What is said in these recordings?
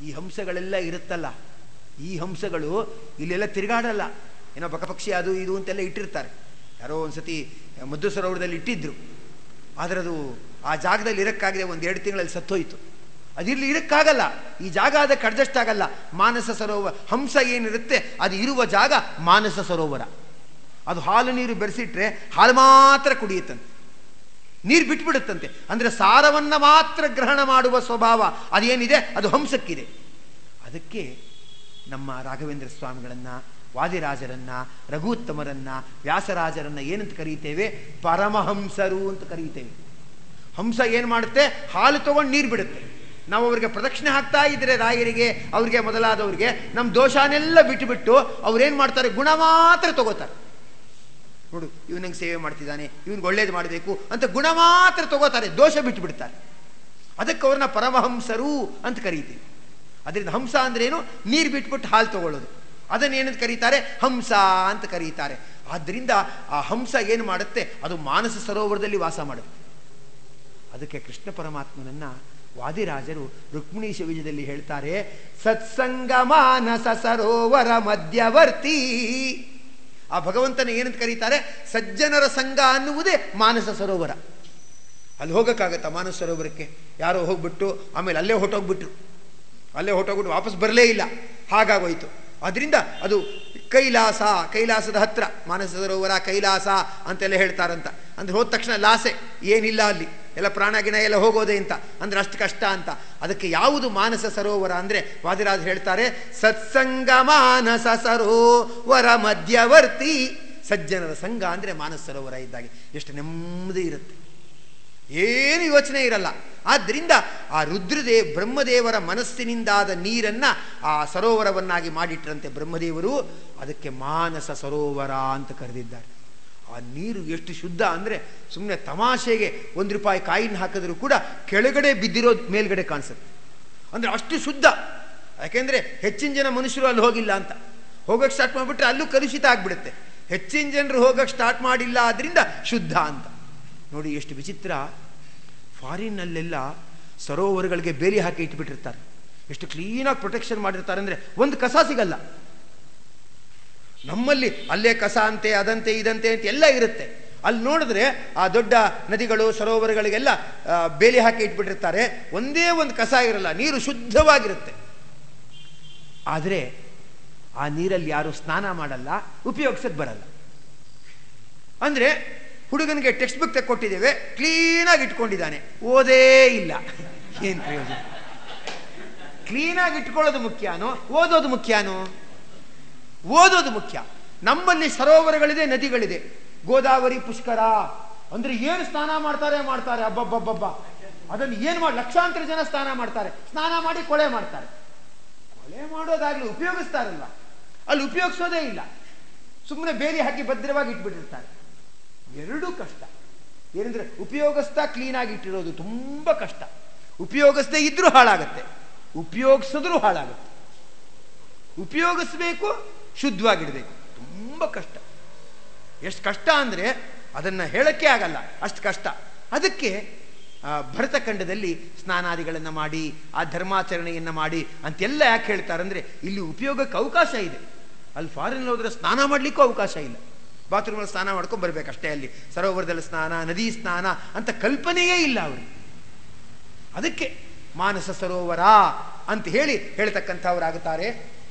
ಈ ಹಂಸಗಳೆಲ್ಲ ಇರುತ್ತಲ್ಲ ಈ ಹಂಸಗಳು ಇಲ್ಲೆಲ್ಲ ತಿರುಗಾಡಲ್ಲ ಏನೋ ಪಕ್ಷಿ ಅದು ಇದು ಅಂತೆಲ್ಲ ಇಟ್ಟಿರ್ತಾರೆ ಯಾರೋ ಒಂದ್ಸತಿ ಮದ್ದು ಸರೋವರದಲ್ಲಿ ಇಟ್ಟಿದ್ರು ಆದರೆ ಅದು ಆ ಜಾಗದಲ್ಲಿ ಇರಕ್ಕಾಗದೆ ಒಂದು ಎರಡು ತಿಂಗಳಲ್ಲಿ ಸತ್ತೋಯ್ತು ಅದಿರ್ಲಿ ಇರಕ್ಕಾಗಲ್ಲ ಈ ಜಾಗ ಅದಕ್ಕೆ ಅಡ್ಜಸ್ಟ್ ಆಗಲ್ಲ ಮಾನಸ ಸರೋವರ ಹಂಸ ಏನಿರುತ್ತೆ ಅದು ಇರುವ ಜಾಗ ಮಾನಸ ಸರೋವರ ಅದು ಹಾಲು ನೀರು ಬೆರೆಸಿಟ್ರೆ ಹಾಲು ಮಾತ್ರ ಕುಡಿಯುತ್ತಂತೆ ನೀರು ಬಿಟ್ಬಿಡುತ್ತಂತೆ ಅಂದರೆ ಸಾರವನ್ನು ಮಾತ್ರ ಗ್ರಹಣ ಮಾಡುವ ಸ್ವಭಾವ ಅದೇನಿದೆ ಅದು ಹಂಸಕ್ಕಿದೆ ಅದಕ್ಕೆ ನಮ್ಮ ರಾಘವೇಂದ್ರ ಸ್ವಾಮಿಗಳನ್ನ ವಾದಿರಾಜರನ್ನ ರಘುತ್ತಮರನ್ನ ವ್ಯಾಸರಾಜರನ್ನ ಏನಂತ ಕರೀತೇವೆ ಪರಮಹಂಸರು ಅಂತ ಕರೀತೇವೆ ಹಂಸ ಏನು ಮಾಡುತ್ತೆ ಹಾಲು ತಗೊಂಡು ನೀರು ಬಿಡುತ್ತೆ ನಾವು ಅವರಿಗೆ ಪ್ರದಕ್ಷಿಣೆ ಹಾಕ್ತಾ ಇದ್ರೆ ರಾಯರಿಗೆ ಅವ್ರಿಗೆ ಮೊದಲಾದವ್ರಿಗೆ ನಮ್ಮ ದೋಷನೆಲ್ಲ ಬಿಟ್ಟುಬಿಟ್ಟು ಅವ್ರೇನು ಮಾಡ್ತಾರೆ ಗುಣ ಮಾತ್ರ ತಗೋತಾರೆ ನೋಡು ಇವನಿಗೆ ಸೇವೆ ಮಾಡ್ತಿದ್ದಾನೆ ಇವನಿಗೆ ಒಳ್ಳೇದು ಮಾಡಬೇಕು ಅಂತ ಗುಣ ಮಾತ್ರ ತಗೋತಾರೆ ದೋಷ ಬಿಟ್ಟು ಬಿಡ್ತಾರೆ ಅದಕ್ಕೆ ಅವ್ರನ್ನ ಪರಮಹಂಸರು ಅಂತ ಕರೀತೀವಿ ಅದರಿಂದ ಹಂಸ ಅಂದ್ರೇನು ನೀರು ಬಿಟ್ಬಿಟ್ಟು ಹಾಲು ತಗೊಳ್ಳೋದು ಅದನ್ನೇನಂತ ಕರೀತಾರೆ ಹಂಸ ಅಂತ ಕರೀತಾರೆ ಆದ್ದರಿಂದ ಆ ಹಂಸ ಏನು ಮಾಡುತ್ತೆ ಅದು ಮಾನಸ ಸರೋವರದಲ್ಲಿ ವಾಸ ಮಾಡುತ್ತೆ ಅದಕ್ಕೆ ಕೃಷ್ಣ ಪರಮಾತ್ಮನನ್ನ ವಾದಿರಾಜರು ರುಕ್ಮಿಣೀಶ ವಿಜಯದಲ್ಲಿ ಹೇಳ್ತಾರೆ ಸತ್ಸಂಗ ಮಾನಸ ಸರೋವರ ಮಧ್ಯವರ್ತಿ ಆ ಭಗವಂತನ ಏನಂತ ಕರೀತಾರೆ ಸಜ್ಜನರ ಸಂಘ ಅನ್ನುವುದೇ ಮಾನಸ ಸರೋವರ ಅಲ್ಲಿ ಹೋಗೋಕ್ಕಾಗತ್ತಾ ಮಾನಸ ಸರೋವರಕ್ಕೆ ಯಾರೋ ಹೋಗ್ಬಿಟ್ಟು ಆಮೇಲೆ ಅಲ್ಲೇ ಹೊಟ್ಟೋಗ್ಬಿಟ್ರು ಅಲ್ಲೇ ಹೊಟ್ಟೋಗ್ಬಿಟ್ಟು ವಾಪಸ್ ಬರಲೇ ಇಲ್ಲ ಹಾಗಾಗೋಯ್ತು ಅದರಿಂದ ಅದು ಕೈಲಾಸ ಕೈಲಾಸದ ಹತ್ರ ಮಾನಸ ಸರೋವರ ಕೈಲಾಸ ಅಂತೆಲ್ಲ ಹೇಳ್ತಾರಂತ ಅಂದ್ರೆ ಹೋದ ತಕ್ಷಣ ಲಾಸೆ ಏನಿಲ್ಲ ಅಲ್ಲಿ ಎಲ್ಲ ಪ್ರಾಣಗಿಣ ಎಲ್ಲ ಹೋಗೋದೆ ಅಂತ ಅಂದ್ರೆ ಅಷ್ಟು ಕಷ್ಟ ಅಂತ ಅದಕ್ಕೆ ಯಾವುದು ಮಾನಸ ಸರೋವರ ಅಂದ್ರೆ ವಾದಿರಾಜ್ ಹೇಳ್ತಾರೆ ಸತ್ಸಂಗ ಮಾನಸ ಸರೋವರ ಮಧ್ಯವರ್ತಿ ಸಜ್ಜನರ ಸಂಘ ಅಂದ್ರೆ ಮಾನಸ ಸರೋವರ ಇದ್ದಾಗೆ ಎಷ್ಟು ನೆಮ್ಮದಿ ಇರುತ್ತೆ ಏನು ಯೋಚನೆ ಇರಲ್ಲ ಆದ್ದರಿಂದ ಆ ರುದ್ರದೇವ್ ಬ್ರಹ್ಮದೇವರ ಮನಸ್ಸಿನಿಂದಾದ ನೀರನ್ನ ಆ ಸರೋವರವನ್ನಾಗಿ ಮಾಡಿಟ್ರಂತೆ ಬ್ರಹ್ಮದೇವರು ಅದಕ್ಕೆ ಮಾನಸ ಸರೋವರ ಅಂತ ಕರೆದಿದ್ದಾರೆ ಆ ನೀರು ಎಷ್ಟು ಶುದ್ಧ ಅಂದರೆ ಸುಮ್ಮನೆ ತಮಾಷೆಗೆ ಒಂದು ರೂಪಾಯಿ ಕಾಯಿನ ಹಾಕಿದ್ರು ಕೂಡ ಕೆಳಗಡೆ ಬಿದ್ದಿರೋದು ಮೇಲ್ಗಡೆ ಕಾಣಿಸುತ್ತೆ ಅಂದರೆ ಅಷ್ಟು ಶುದ್ಧ ಯಾಕೆಂದರೆ ಹೆಚ್ಚಿನ ಜನ ಮನುಷ್ಯರು ಅಲ್ಲಿ ಹೋಗಿಲ್ಲ ಅಂತ ಹೋಗಕ್ಕೆ ಸ್ಟಾರ್ಟ್ ಮಾಡಿಬಿಟ್ರೆ ಅಲ್ಲೂ ಕಲುಷಿತ ಆಗಿಬಿಡುತ್ತೆ ಹೆಚ್ಚಿನ ಜನರು ಹೋಗಕ್ಕೆ ಸ್ಟಾರ್ಟ್ ಮಾಡಿಲ್ಲ ಆದ್ರಿಂದ ಶುದ್ಧ ಅಂತ ನೋಡಿ ಎಷ್ಟು ವಿಚಿತ್ರ ಫಾರಿನ್ನಲ್ಲೆಲ್ಲ ಸರೋವರಗಳಿಗೆ ಬೇಲಿ ಹಾಕಿ ಇಟ್ಬಿಟ್ಟಿರ್ತಾರೆ ಎಷ್ಟು ಕ್ಲೀನಾಗಿ ಪ್ರೊಟೆಕ್ಷನ್ ಮಾಡಿರ್ತಾರೆ ಅಂದರೆ ಒಂದು ಕಸ ಸಿಗಲ್ಲ ನಮ್ಮಲ್ಲಿ ಅಲ್ಲೇ ಕಸ ಅಂತೆ ಅದಂತೆ ಇದಂತೆ ಅಂತ ಎಲ್ಲ ಇರುತ್ತೆ ಅಲ್ಲಿ ನೋಡಿದ್ರೆ ಆ ದೊಡ್ಡ ನದಿಗಳು ಸರೋವರಗಳಿಗೆಲ್ಲ ಆ, ಬೇಲಿ ಹಾಕಿ ಇಟ್ಬಿಟ್ಟಿರ್ತಾರೆ ಒಂದೇ ಒಂದು ಕಸ ಇರಲ್ಲ ನೀರು ಶುದ್ಧವಾಗಿರುತ್ತೆ ಆದರೆ ಆ ನೀರಲ್ಲಿ ಯಾರು ಸ್ನಾನ ಮಾಡಲ್ಲ ಉಪಯೋಗಿಸಕ್ಕೆ ಬರಲ್ಲ ಅಂದರೆ ಹುಡುಗನಿಗೆ ಟೆಕ್ಸ್ಟ್ ಬುಕ್ ತೆಕ್ಕೊಟ್ಟಿದ್ದೇವೆ ಕ್ಲೀನಾಗಿ ಇಟ್ಕೊಂಡಿದ್ದಾನೆ ಓದೇ ಇಲ್ಲ ಏನು ಪ್ರಯೋಜನ ಕ್ಲೀನಾಗಿ ಇಟ್ಕೊಳ್ಳೋದು ಮುಖ್ಯನೋ ಓದೋದು ಮುಖ್ಯನೋ ಓದೋದು ಮುಖ್ಯ ನಮ್ಮಲ್ಲಿ ಸರೋವರಗಳಿದೆ ನದಿಗಳಿದೆ ಗೋದಾವರಿ ಪುಷ್ಕರ ಅಂದ್ರೆ ಏನು ಸ್ನಾನ ಮಾಡ್ತಾರೆ ಮಾಡ್ತಾರೆ ಅಬ್ಬಬ್ಬಬ್ಬಬ್ಬ ಅದನ್ನು ಏನು ಮಾಡಿ ಲಕ್ಷಾಂತರ ಜನ ಸ್ನಾನ ಮಾಡ್ತಾರೆ ಸ್ನಾನ ಮಾಡಿ ಕೊಳೆ ಮಾಡ್ತಾರೆ ಕೊಳೆ ಮಾಡೋದಾಗ್ಲಿ ಉಪಯೋಗಿಸ್ತಾರಲ್ವ ಅಲ್ಲಿ ಉಪಯೋಗಿಸೋದೇ ಇಲ್ಲ ಸುಮ್ಮನೆ ಬೇಲಿ ಹಾಕಿ ಭದ್ರವಾಗಿ ಇಟ್ಬಿಟ್ಟಿರ್ತಾರೆ ಎರಡೂ ಕಷ್ಟ ಏನಂದ್ರೆ ಉಪಯೋಗಿಸ್ತಾ ಕ್ಲೀನಾಗಿ ಇಟ್ಟಿರೋದು ತುಂಬ ಕಷ್ಟ ಉಪಯೋಗಿಸದೇ ಇದ್ರೂ ಹಾಳಾಗತ್ತೆ ಉಪಯೋಗಿಸಿದ್ರೂ ಹಾಳಾಗುತ್ತೆ ಉಪಯೋಗಿಸ್ಬೇಕು ಶುದ್ಧವಾಗಿಡಬೇಕು ತುಂಬ ಕಷ್ಟ ಎಷ್ಟು ಕಷ್ಟ ಅಂದರೆ ಅದನ್ನು ಹೇಳಕ್ಕೆ ಆಗಲ್ಲ ಅಷ್ಟು ಕಷ್ಟ ಅದಕ್ಕೆ ಆ, ಭರತಖಂಡದಲ್ಲಿ ಸ್ನಾನಾದಿಗಳನ್ನು ಮಾಡಿ ಆ ಧರ್ಮಾಚರಣೆಯನ್ನು ಮಾಡಿ ಅಂತೆಲ್ಲ ಯಾಕೆ ಹೇಳ್ತಾರೆ ಅಂದರೆ ಇಲ್ಲಿ ಉಪಯೋಗಕ್ಕೆ ಅವಕಾಶ ಇದೆ ಅಲ್ಲಿ ಫಾರಿನ್ ಹೋದ್ರೆ ಸ್ನಾನ ಮಾಡಲಿಕ್ಕೂ ಅವಕಾಶ ಇಲ್ಲ ಬಾತ್ರೂಮಲ್ಲಿ ಸ್ನಾನ ಮಾಡ್ಕೊಂಡು ಬರ್ಬೇಕಷ್ಟೇ ಅಲ್ಲಿ ಸರೋವರದಲ್ಲಿ ಸ್ನಾನ ನದಿ ಸ್ನಾನ ಅಂತ ಕಲ್ಪನೆಯೇ ಇಲ್ಲ ಅವರಿಗೆ ಅದಕ್ಕೆ ಮಾನಸ ಸರೋವರ ಅಂತ ಹೇಳಿ ಹೇಳ್ತಕ್ಕಂಥವರಾಗುತ್ತಾರೆ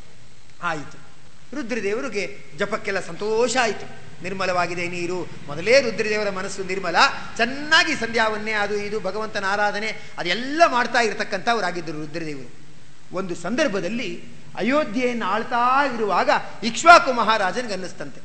ಆಯಿತು ರುದ್ರದೇವರಿಗೆ ಜಪಕ್ಕೆಲ್ಲ ಸಂತೋಷ ಆಯಿತು ನಿರ್ಮಲವಾಗಿದೆ ನೀರು ಮೊದಲೇ ರುದ್ರದೇವರ ಮನಸ್ಸು ನಿರ್ಮಲ ಚೆನ್ನಾಗಿ ಸಂಧ್ಯಾವನ್ನೇ ಅದು ಇದು ಭಗವಂತನ ಆರಾಧನೆ ಅದೆಲ್ಲ ಮಾಡ್ತಾ ಇರತಕ್ಕಂಥವರಾಗಿದ್ದರು ರುದ್ರದೇವರು ಒಂದು ಸಂದರ್ಭದಲ್ಲಿ ಅಯೋಧ್ಯೆಯನ್ನು ಆಳ್ತಾ ಇರುವಾಗ ಇಕ್ಷ್ವಾಕು ಮಹಾರಾಜನಿಗೆ ಅನ್ನಿಸ್ತಂತೆ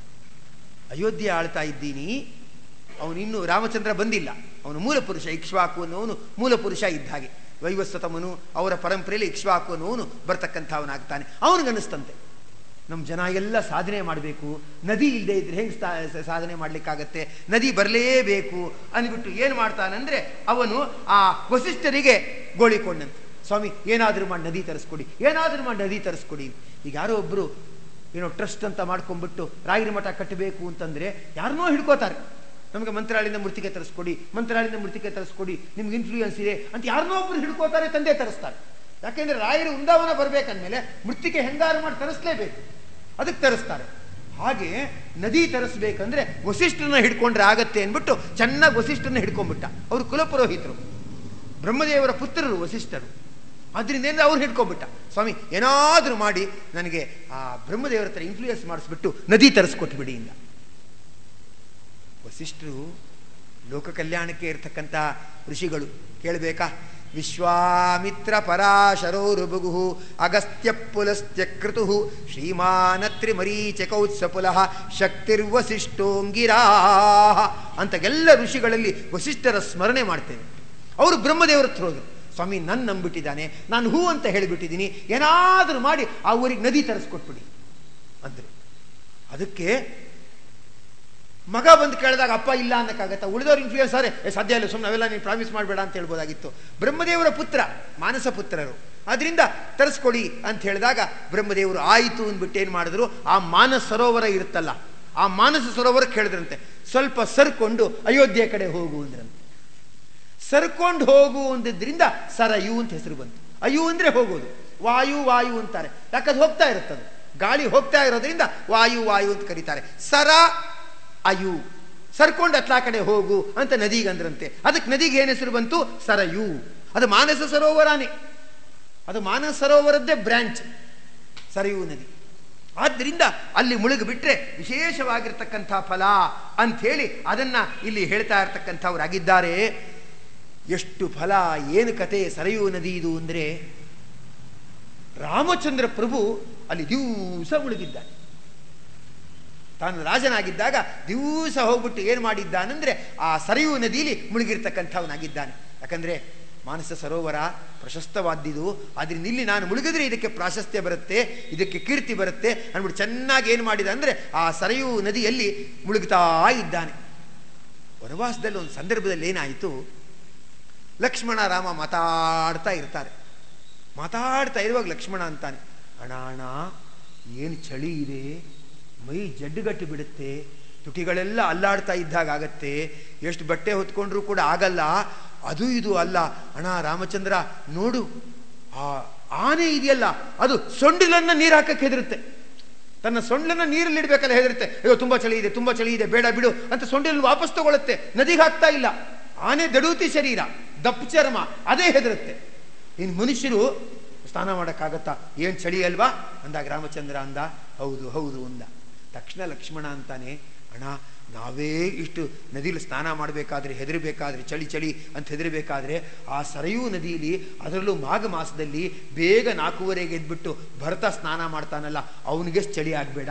ಅಯೋಧ್ಯೆ ಆಳ್ತಾ ಇದ್ದೀನಿ ಅವನಿನ್ನೂ ರಾಮಚಂದ್ರ ಬಂದಿಲ್ಲ ಅವನು ಮೂಲ ಪುರುಷ ಇಕ್ಷ್ವಾಕು ಅನ್ನೋನು ಮೂಲ ಪುರುಷ ಇದ್ದ ಹಾಗೆ ವೈವಸ್ವತಮನು ಅವರ ಪರಂಪರೆಯಲ್ಲಿ ಇಕ್ಷ್ವಾಕು ಅನ್ನೋನು ಬರ್ತಕ್ಕಂಥವನಾಗ್ತಾನೆ ಅವನಿಗನ್ನಿಸ್ತಂತೆ ನಮ್ಮ ಜನ ಎಲ್ಲ ಸಾಧನೆ ಮಾಡಬೇಕು ನದಿ ಇಲ್ಲದೆ ಇದ್ರೆ ಹೆಂಗೆ ಸಾಧನೆ ಮಾಡಲಿಕ್ಕಾಗತ್ತೆ ನದಿ ಬರಲೇಬೇಕು ಅಂದ್ಬಿಟ್ಟು ಏನು ಮಾಡ್ತಾನಂದ್ರೆ ಅವನು ಆ ವಸಿಷ್ಠರಿಗೆ ಗೋಳಿಕೊಂಡಂತೆ ಸ್ವಾಮಿ ಏನಾದರೂ ಮಾಡಿ ನದಿ ತರಿಸ್ಕೊಡಿ ಏನಾದರೂ ಮಾಡಿ ನದಿ ತರಿಸ್ಕೊಡಿ ಈಗ ಯಾರೋ ಒಬ್ಬರು ಏನೋ ಟ್ರಸ್ಟ್ ಅಂತ ಮಾಡ್ಕೊಂಡ್ಬಿಟ್ಟು ರಾಗಿರಿ ಮಠ ಕಟ್ಟಬೇಕು ಅಂತಂದ್ರೆ ಯಾರನ್ನೋ ಹಿಡ್ಕೋತಾರೆ ನಮಗೆ ಮಂತ್ರಾಲಯದಿಂದ ಮೃತಿಕೆ ತರಿಸ್ಕೊಡಿ ಮಂತ್ರಾಲಯದಿಂದ ಮೃತಿಕೆ ತರಿಸ್ಕೊಡಿ ನಿಮ್ಗೆ ಇನ್ಫ್ಲೂಯೆನ್ಸ್ ಇದೆ ಅಂತ ಯಾರನ್ನೋ ಒಬ್ರು ಹಿಡ್ಕೋತಾರೆ ತಂದೆ ತರಿಸ್ತಾರೆ ಯಾಕೆಂದ್ರೆ ರಾಯರು ವೃಂದಾವನ ಬರ್ಬೇಕಂದ್ಮೇಲೆ ಮೃತ್ತಿಗೆ ಹೆಂಗಾರು ಮಾಡಿ ತರಿಸ್ಲೇಬೇಕು ಅದಕ್ಕೆ ತರಿಸ್ತಾರೆ ಹಾಗೆ ನದಿ ತರಿಸ್ಬೇಕಂದ್ರೆ ವಸಿಷ್ಠನ ಹಿಡ್ಕೊಂಡ್ರೆ ಆಗತ್ತೆ ಅಂದ್ಬಿಟ್ಟು ಚೆನ್ನಾಗಿ ವಸಿಷ್ಠನ ಹಿಡ್ಕೊಂಡ್ಬಿಟ್ಟ ಅವರು ಕುಲಪುರೋಹಿತರು ಬ್ರಹ್ಮದೇವರ ಪುತ್ರರು ವಸಿಷ್ಠರು ಅದರಿಂದ ಏನಿದೆ ಅವ್ರು ಹಿಡ್ಕೊಂಡ್ಬಿಟ್ಟ ಸ್ವಾಮಿ ಏನಾದರೂ ಮಾಡಿ ನನಗೆ ಆ ಬ್ರಹ್ಮದೇವರ ಹತ್ರ ಇನ್ಫ್ಲೂಯೆನ್ಸ್ ಮಾಡಿಸ್ಬಿಟ್ಟು ನದಿ ತರಿಸ್ಕೊಟ್ಬಿಡಿ ಇಂದ ವಸಿಷ್ಠರು ಲೋಕ ಕಲ್ಯಾಣಕ್ಕೆ ಇರತಕ್ಕಂಥ ಋಷಿಗಳು ಕೇಳಬೇಕಾ ವಿಶ್ವಾಮಿತ್ರ ಪರಾಶರೋ ರುಬುಗು ಅಗಸ್ತ್ಯ ಪುಲಸ್ತ್ಯ ಕ್ರತು ಶ್ರೀಮಾನತ್ರಿ ಮರೀಚ ಕೌತ್ಸಪುಲಃ ಶಕ್ತಿರ್ವಸಿಷ್ಠೋಂಗಿರಾ ಅಂತ ಎಲ್ಲ ಋಷಿಗಳಲ್ಲಿ ವಸಿಷ್ಠರ ಸ್ಮರಣೆ ಮಾಡ್ತೇವೆ ಅವರು ಬ್ರಹ್ಮದೇವರ ಹತ್ರ ಹೋದ್ರು ಸ್ವಾಮಿ ನನ್ನ ನಂಬಿಟ್ಟಿದ್ದಾನೆ ನಾನು ಹೂ ಅಂತ ಹೇಳಿಬಿಟ್ಟಿದ್ದೀನಿ ಏನಾದರೂ ಮಾಡಿ ಆ ಊರಿಗೆ ನದಿ ತರಿಸ್ಕೊಟ್ಬಿಡಿ ಅಂದರು ಅದಕ್ಕೆ ಮಗ ಬಂದು ಕೇಳಿದಾಗ ಅಪ್ಪ ಇಲ್ಲ ಅನ್ನಕ್ಕಾಗತ್ತಾ ಉಳಿದವ್ರು ಇನ್ಫ್ಲೂಯೆನ್ಸ್ ಅರೆ ಏ ಸಾಧ್ಯ ಇಲ್ಲ ಸುಮ್ಮನೆ ನಾವೆಲ್ಲ ನೀನು ಪ್ರಾಮಿಸ್ ಮಾಡಬೇಡ ಅಂತ ಹೇಳ್ಬೋದಾಗಿತ್ತು ಬ್ರಹ್ಮದೇವರ ಪುತ್ರ ಮಾನಸ ಪುತ್ರರು ಅದರಿಂದ ತರಿಸ್ಕೊಡಿ ಅಂತ ಹೇಳಿದಾಗ ಬ್ರಹ್ಮದೇವರು ಆಯಿತು ಅಂದ್ಬಿಟ್ಟು ಏನು ಮಾಡಿದ್ರು ಆ ಮಾನಸ ಸರೋವರ ಇರುತ್ತಲ್ಲ ಆ ಮಾನಸ ಸರೋವರ ಕೇಳಿದ್ರಂತೆ ಸ್ವಲ್ಪ ಸರ್ಕೊಂಡು ಅಯೋಧ್ಯೆ ಕಡೆ ಹೋಗು ಅಂದ್ರಂತೆ ಸರ್ಕೊಂಡು ಹೋಗು ಅಂದಿದ್ರಿಂದ ಸರಯು ಅಂತ ಹೆಸರು ಬಂತು ಅಯು ಅಂದ್ರೆ ಹೋಗೋದು ವಾಯು ವಾಯು ಅಂತಾರೆ ಯಾಕಂದ್ರೆ ಹೋಗ್ತಾ ಇರುತ್ತದು ಗಾಳಿ ಹೋಗ್ತಾ ಇರೋದ್ರಿಂದ ವಾಯು ವಾಯು ಅಂತ ಕರೀತಾರೆ ಸರ ಅಯು ಸರ್ಕೊಂಡು ಅತ್ಲಾ ಕಡೆ ಹೋಗು ಅಂತ ನದಿಗೆ ಅಂದ್ರಂತೆ ಅದಕ್ಕೆ ನದಿಗೆ ಏನು ಹೆಸರು ಬಂತು ಸರಯು ಅದು ಮಾನಸ ಸರೋವರನೇ ಅದು ಮಾನಸ ಸರೋವರದ್ದೇ ಬ್ರಾಂಚ್ ಸರಯು ನದಿ ಆದ್ದರಿಂದ ಅಲ್ಲಿ ಮುಳುಗಿಬಿಟ್ರೆ ವಿಶೇಷವಾಗಿರ್ತಕ್ಕಂಥ ಫಲ ಅಂಥೇಳಿ ಅದನ್ನ ಇಲ್ಲಿ ಹೇಳ್ತಾ ಇರ್ತಕ್ಕಂಥವ್ರಾಗಿದ್ದಾರೆ ಎಷ್ಟು ಫಲ ಏನು ಕತೆ ಸರಯೂ ನದಿ ಇದು ಅಂದರೆ ರಾಮಚಂದ್ರ ಪ್ರಭು ಅಲ್ಲಿ ದಿವಸ ಮುಳುಗಿದ್ದಾನೆ ತಾನು ರಾಜನಾಗಿದ್ದಾಗ ದಿವಸ ಹೋಗ್ಬಿಟ್ಟು ಏನು ಮಾಡಿದ್ದಾನಂದ್ರೆ ಆ ಸರಯೂ ನದಿಯಲ್ಲಿ ಮುಳುಗಿರ್ತಕ್ಕಂಥವನಾಗಿದ್ದಾನೆ ಯಾಕಂದ್ರೆ ಮಾನಸ ಸರೋವರ ಪ್ರಶಸ್ತವಾದ್ದಿದು ಆದ್ರಿಂದ ಇಲ್ಲಿ ನಾನು ಮುಳುಗಿದ್ರೆ ಇದಕ್ಕೆ ಪ್ರಾಶಸ್ತ್ಯ ಬರುತ್ತೆ ಇದಕ್ಕೆ ಕೀರ್ತಿ ಬರುತ್ತೆ ಅಂದ್ಬಿಟ್ಟು ಚೆನ್ನಾಗಿ ಏನು ಮಾಡಿದ ಅಂದರೆ ಆ ಸರಯೂ ನದಿಯಲ್ಲಿ ಮುಳುಗ್ತಾ ಇದ್ದಾನೆ ವನವಾಸದಲ್ಲಿ ಒಂದು ಸಂದರ್ಭದಲ್ಲಿ ಏನಾಯಿತು ಲಕ್ಷ್ಮಣ ರಾಮ ಮಾತಾಡ್ತಾ ಇರ್ತಾರೆ ಮಾತಾಡ್ತಾ ಇರುವಾಗ ಲಕ್ಷ್ಮಣ ಅಂತಾನೆ ಅಣ ಅಣ ಏನು ಚಳಿ ಇದೆ ಮೈ ಜಡ್ಡುಗಟ್ಟಿ ಬಿಡುತ್ತೆ ತುಟಿಗಳೆಲ್ಲ ಅಲ್ಲಾಡ್ತಾ ಇದ್ದಾಗ ಆಗತ್ತೆ ಎಷ್ಟು ಬಟ್ಟೆ ಹೊತ್ಕೊಂಡ್ರೂ ಕೂಡ ಆಗಲ್ಲ ಅದು ಇದು ಅಲ್ಲ ಅಣ್ಣ ರಾಮಚಂದ್ರ ನೋಡು ಆ ಆನೆ ಇದೆಯಲ್ಲ ಅದು ಸೊಂಡಿಲನ್ನ ನೀರು ಹಾಕಕ್ಕೆ ಹೆದರುತ್ತೆ ತನ್ನ ಸೊಂಡಲನ್ನ ನೀರಲ್ಲಿ ಇಡಬೇಕಲ್ಲ ಹೆದರುತ್ತೆ ಅಯ್ಯೋ ತುಂಬಾ ಚಳಿ ಇದೆ ತುಂಬಾ ಚಳಿ ಇದೆ ಬೇಡ ಬಿಡು ಅಂತ ಸೊಂಡಿಲನ್ನು ವಾಪಸ್ ತಗೊಳುತ್ತೆ ನದಿಗೆ ಹಾಕ್ತಾ ಇಲ್ಲ ಆನೆ ದಡೂತಿ ಶರೀರ ದಪ್ಪ ಚರ್ಮ ಅದೇ ಹೆದರುತ್ತೆ ಇನ್ನು ಮನುಷ್ಯರು ಸ್ನಾನ ಮಾಡೋಕ್ಕಾಗತ್ತಾ ಏನು ಚಳಿ ಅಲ್ವಾ ಅಂದಾಗ ರಾಮಚಂದ್ರ ಅಂದ ಹೌದು ಹೌದು ಅಂದ ತಕ್ಷಣ ಲಕ್ಷ್ಮಣ ಅಂತಾನೆ ಅಣ್ಣ ನಾವೇ ಇಷ್ಟು ನದಿಲಿ ಸ್ನಾನ ಮಾಡಬೇಕಾದ್ರೆ ಹೆದರಬೇಕಾದ್ರೆ ಚಳಿ ಚಳಿ ಅಂತ ಹೆದರಬೇಕಾದ್ರೆ ಆ ಸರಯೂ ನದಿಯಲ್ಲಿ ಅದರಲ್ಲೂ ಮಾಘ ಮಾಸದಲ್ಲಿ ಬೇಗ ನಾಲ್ಕೂವರೆಗೆ ಎದ್ಬಿಟ್ಟು ಭರತ ಸ್ನಾನ ಮಾಡ್ತಾನಲ್ಲ ಅವನಿಗೆ ಚಳಿ ಆಗಬೇಡ